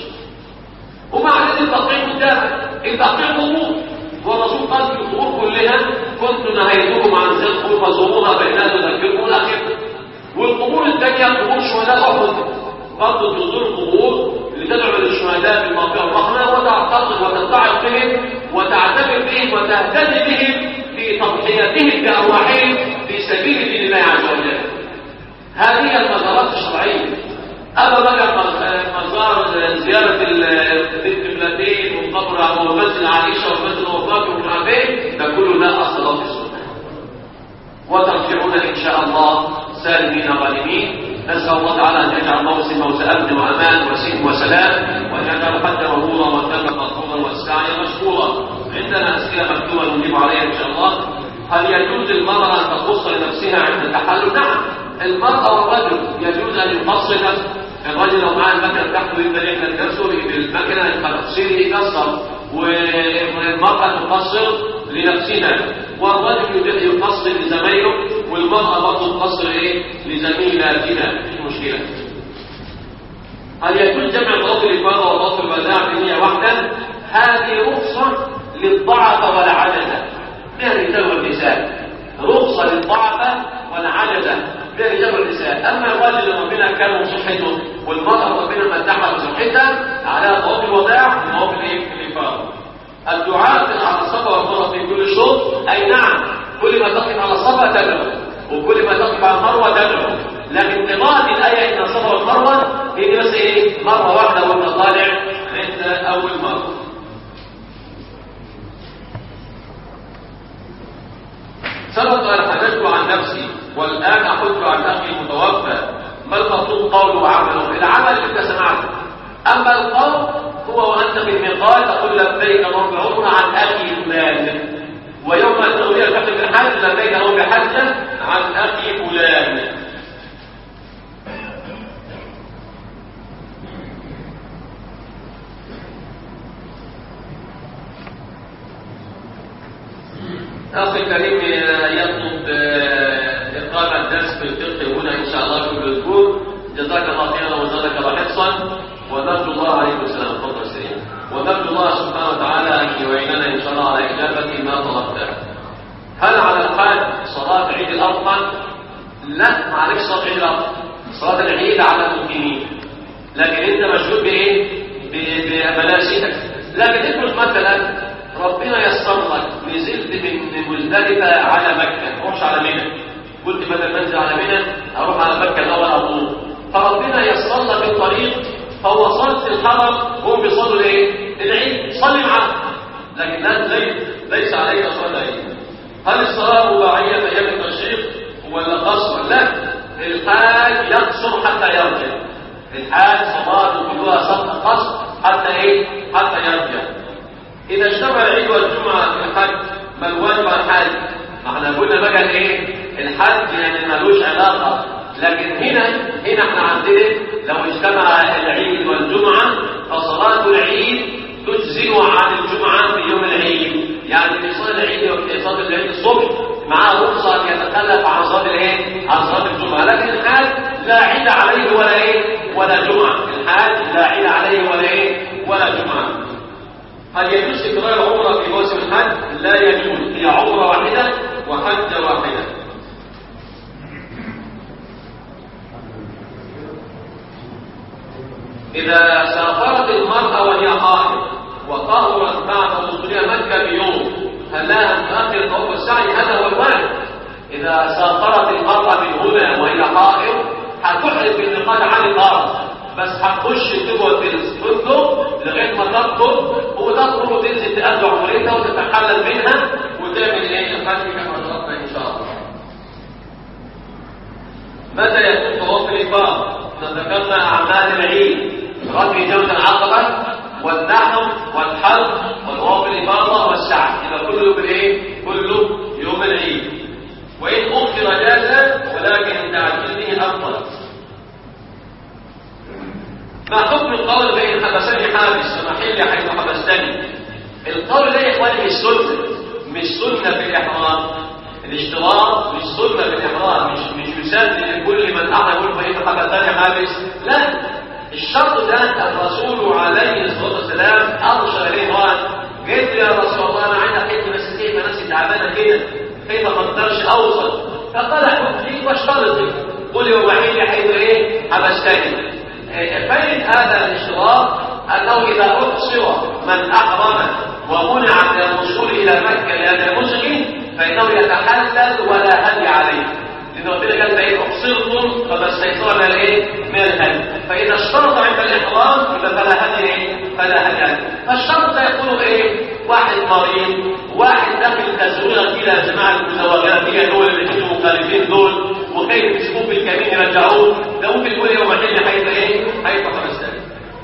Speaker 1: وبعدين التقرير قدامك التقرير قبور والرسول قال في القبور كلها كنت نهيتكم عن زيارة القبور فزوروها فإنها تذكركم الآخرة والقبور الثانية قبور شهداء أحد برضه تزور القبور اللي تدعو للشهداء بالمغفرة والرحمة وتعتقد وتتعظ بهم وتعتبر بهم وتهتدي بهم في تضحيتهم بأرواحهم في سبيل دين الله عز وجل هذه المزارات الشرعية أما بقى مزار زيارة القبلتين والقبر ومسجد عائشة ومسجد الوفاة ومش عارف ايه ده كله لا أصل له في السنة وترجعون إن شاء الله سالمين غانمين نسأل الله تعالى أن يجعل موسم موسى أمن وأمان وسلم وسلام وأن يجعل حتى مهورا والدم مغفورا والسعي مشكورا عندنا أسئلة مكتوبة نجيب عليها إن شاء الله هل يجوز للمرأة أن تقص لنفسها عند التحلل؟ نعم المرأة والرجل يجوز أن يقص نفسه الرجل لو معاه المكنة بتاعته يقدر يعمل كسر بالمكنة تقصيره يكسر والمرأة تقصر لنفسها والرجل يقصر لزميله والمرأة برضه تقصر ايه لزميلاتها مش مشكلة هل يكون جمع طواف الإفاضة وطواف الوداع في نية واحدة؟ هذه رخصة للضعف والعجزة من الرجال والنساء رخصة للضعف والعجزة من الرجال والنساء أما الرجل اللي ربنا كان صحته والمرأة ربنا مدحها بصحتها على طواف الوداع وطواف الإفاضة الدعاء على الصفا والمروة في كل شوط أي نعم كل ما تقف على الصفا تدعو وكل ما تقف على المروة تدعو لكن قراءة الآية إن الصفا والمروة هي دي بس إيه مرة واحدة وأنت طالع عند أول مرة سبق أن حدثت عن نفسي والآن أحث عن أخي المتوفى ما المطلوب قوله وعمله العمل اللي أنت سمعته أما القول هو وأنت في الميقات تقول لبيك اللهم عمر عن أخي فلان ويوم التولية تحت الحج لبيك اللهم بحجة عن أخي فلان أخي الكريم يطلب إقامة درس في الفقه هنا إن شاء الله كل أسبوع جزاك الله خيرا وزادك الله حفظا ونرجو الله عليكم السلام تفضل سليم ونرجو الله سبحانه وتعالى أن يعيننا إن شاء الله على إجابة ما طلبته هل على الحاج صلاة عيد الأضحى؟ لا معلش صلاة عيد الأضحى صلاة العيد على المقيمين لكن أنت مشغول بإيه؟ بمناسكك لكن افرض مثلا ربنا يسر لك نزلت من مزدلفة على مكة ما على منى قلت بدل ما انزل على منى اروح على مكة الاول اطوف فربنا يسر لك الطريق فوصلت الحرم هم بيصلوا الايه؟ العيد صلي معاهم لكن لا ليس عليك صلاه العيد هل الصلاه رباعيه في ايام التشريق ولا قصر؟ لا الحاج يقصر حتى يرجع الحاج صلاته كلها صلاه قصر حتى ايه؟ حتى يرجع إذا اجتمع العيد والجمعة في الحج ما الواجب على الحج؟ ما احنا قلنا بقى الايه؟ الحج يعني ملوش علاقة لكن هنا هنا احنا عندنا لو اجتمع العيد والجمعة فصلاة العيد تجزئ عن الجمعة في يوم العيد يعني في صلاة العيد وفي صلاة العيد الصبح معاه رخصة أن يتخلف عن صلاة الايه؟ عن صلاة الجمعة لكن الحاج لا عيد عليه ولا ايه؟ ولا جمعة الحاج لا عيد عليه ولا ايه؟ ولا جمعة هل يجوز تكرار العمرة في موسم الحج؟ لا يجوز هي عمرة واحدة وحجة واحدة إذا سافرت المرأة وهي حائض وطهرت بعد وصولها مكة بيوم هل لها أن تؤخر طواف السعي؟ هذا هو الواجب إذا سافرت المرأة من هنا وهي حائض هتحرم بالنقاط عن الأرض بس هتخش تقعد في الفندق لغايه ما تخطب وتخرج وتنزل تأدي عمرتها وتتحلل منها وتعمل ايه الحج كما ضربنا ان شاء الله. متى يكون طواف الافاضه؟ ذكرنا اعمال العيد رمي جوز العقبه والنحر والحج وطواف الافاضه والسعي يبقى كله بالايه؟ كله يوم العيد. وان اخر جاز ولكن تعجيله افضل. ما حكم القول بين حبسني حابس ومحل حيث حبستني القول ده يا اخواني مش سنه مش سنه في الاحرام الاشتراط مش سنه في الاحرام مش مش يسد لكل من احد يقول بين حبسني حابس لا الشرط ده الرسول عليه الصلاه والسلام ارشد اليه قال قلت يا رسول الله انا عندي حته بس كيف نفسي تعبانه كده كيف ما اقدرش اوصل فقال احكم لي واشترط قل يا وحيد حيث ايه حبستني فإن هذا الاشتراط أنه إذا أحصر من أحرم ومنع من الوصول إلى مكة لهذا المشرك فإنه يتحلل ولا هدي عليه لأن ربنا قال فإن أحصرتم فما استيسر من الإيه؟ من الهدي فإذا اشترط عند الإحرام يبقى فلا هدي إيه؟ فلا هدي عليه فالشرط يكون إيه؟ واحد مريض واحد داخل تزويره كده يا جماعة المزوجات هي دول اللي كانوا مخالفين دول وخايف يسيبوه في الكمين يرجعوه ده ممكن يقول يوم الحين هيبقى ايه؟ هيبقى خمس سنين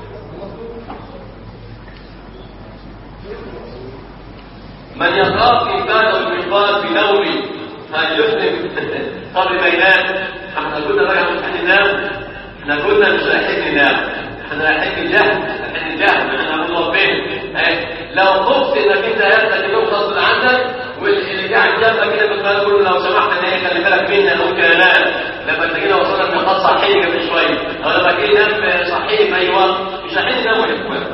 Speaker 1: من يخاف إن كان الميقات بنوم هل يحرم قبل ما ينام احنا كنا بقى مش هننام احنا كنا مش رايحين ننام احنا رايحين نجاهد رايحين نجاهد احنا موظفين ايه لو خفت انك انت هيبقى اليوم غصب عنك واللي قاعد جنبك كده بتقول له لو سمحت ان ايه خلي بالك مني انا ممكن انام لما تجينا وصلنا لنقاط صحيه قبل شويه او لما تيجي نام صحيح في اي وقت مش رايحين ننام ولا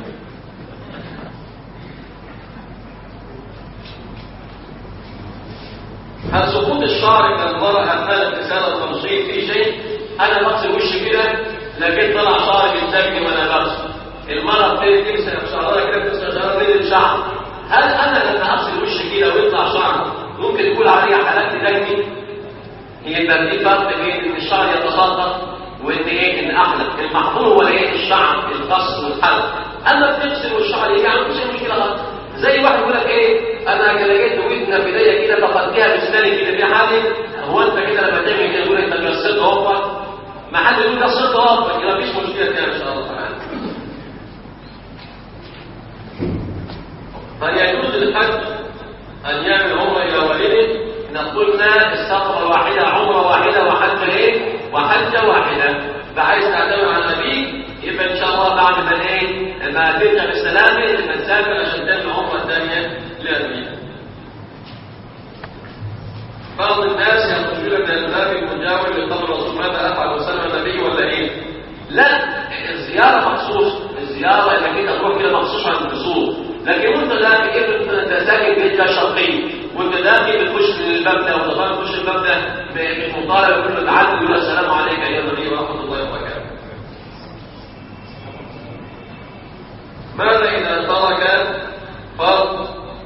Speaker 1: هل سقوط الشعر من المرأة أثناء اغتسال التنشيط في شيء؟ أنا بغسل وشي كده لكن طلع شعر بيتزجني وأنا بغسل. المرأة بتبتدي تمسك شعرها كده بتمسك شعرها بين الشعر. هل أنا لما أغسل وشي كده ويطلع شعر ممكن تقول عليها حالات تزجني؟ يبقى في فرق بين إن الشعر يتساقط وإن إيه إن أحلق. المحظور هو إيه؟ الشعر القص والحلق. أما بتغسل والشعر يجي مش مشكلة خالص. زي واحد يقول لك ايه انا لقيت ودنا بدايه كده فقدتها بسناني كده في حالي هو انت كده لما تعمل كده تقول انت قصيت اهو ما حد يقول قصيت اهو كده مفيش مشكله كده ان شاء الله تعالى هل يجوز للحج ان يعمل عمره الى والده نقولنا استغفر واحده عمره واحده وحج ايه وحجه واحده فعايز تعتمد على النبي يبقى ان شاء الله بعد ما ايه ما ترجع بالسلامه لما تسافر عشان تعمل عمره ثانيه للنبي بعض الناس يخرجون من الباب المجاور لقبر الرسول ماذا افعل وسلم النبي ولا ايه؟ لا الزياره مخصوص الزياره انك انت تروح كده مخصوص عند الرسول لكن وانت داخل ابن انت ساكن في بيت شرقي وانت داخل بتخش من الباب ده وانت طالع تخش الباب ده مش مطالب كله تعدي ويقول السلام عليك ايها النبي ورحمه الله وبركاته ماذا إذا ترك فرض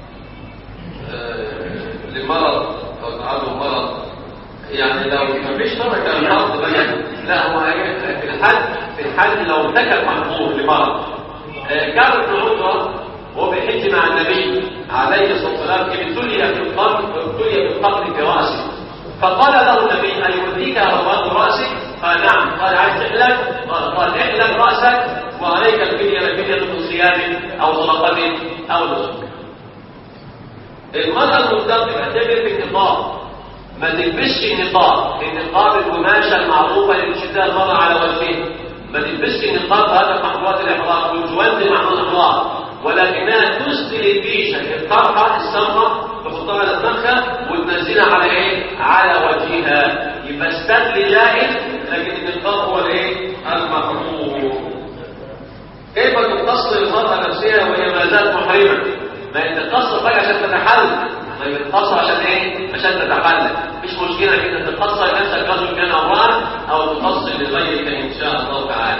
Speaker 1: آه لمرض أو عنده مرض يعني لو ما فيش ترك الفرض بقى لا هو في الحج في الحج لو ارتكب محظور لمرض آه كان ابن عمر وهو بيحج مع النبي عليه الصلاه والسلام ابتلي في القبر ابتلي في القبر براسه فقال له النبي أيؤذيك هربات رأسك؟ قال نعم قال عايز تحلق؟ قال قال احلق رأسك وعليك الفدية الفدية من صيام أو صدقة أو نسك. المرأة المنتقبة تعتبر بالنقاب ما تلبسش النقاب النقاب القماشة المعروفة لتشدها المرأة على وجهها ما تلبسش النقاب هذا محظورات الإحرام والجوانب محظور الإحرام ولكنها تسدل البيشة الطرحة السمراء تحطها على دماغها وتنزلها على ايه؟ على وجهها يبقى الستر جائز لكن النقاب هو الايه؟ المحظور كيف تقصر المرأة نفسها وهي ما زالت محرمة؟ ما هي تقصر بقى عشان تتحلل ما هي تقصر عشان ايه؟ عشان تتحلل مفيش مشكلة انك تقصر نفسك رجل كان امرأة او تقصر لغيرك ان شاء الله تعالى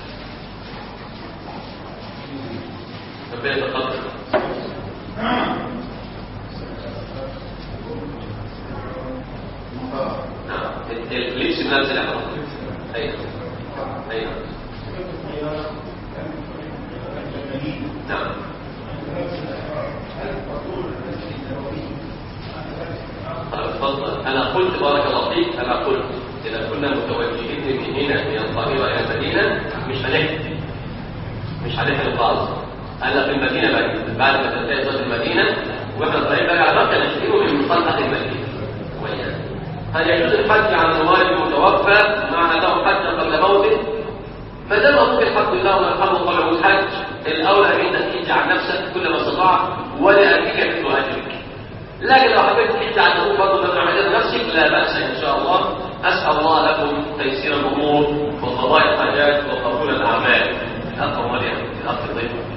Speaker 1: ربنا يتقبل نعم اللبس بنفس الاحرام ايوه ايوه نعم طيب اتفضل انا قلت بارك الله فيك انا قلت اذا كنا متوجهين من هنا من القاهره الى المدينه مش هنحكي مش هنحكي خالص انا في المدينه بقى بعد ما تنتهي صلاه المدينه واحنا طالعين بقى على مكه نشتريه من مصلحه المدينه وياه هل يجوز الحج عن الوالد المتوفى مع انه حج قبل موته ما دام ابوك الحمد لله ويرحمه قبل الحج الاولى انك تحج عن نفسك كل ما استطعت ولابيك مثل اجرك لكن لو حبيت تحج عن ابوك برضه ما تعملها بنفسك لا باس ان شاء الله اسال الله لكم تيسير الامور وقضاء الحاجات وقبول الاعمال الاخ مريم الاخ ضيف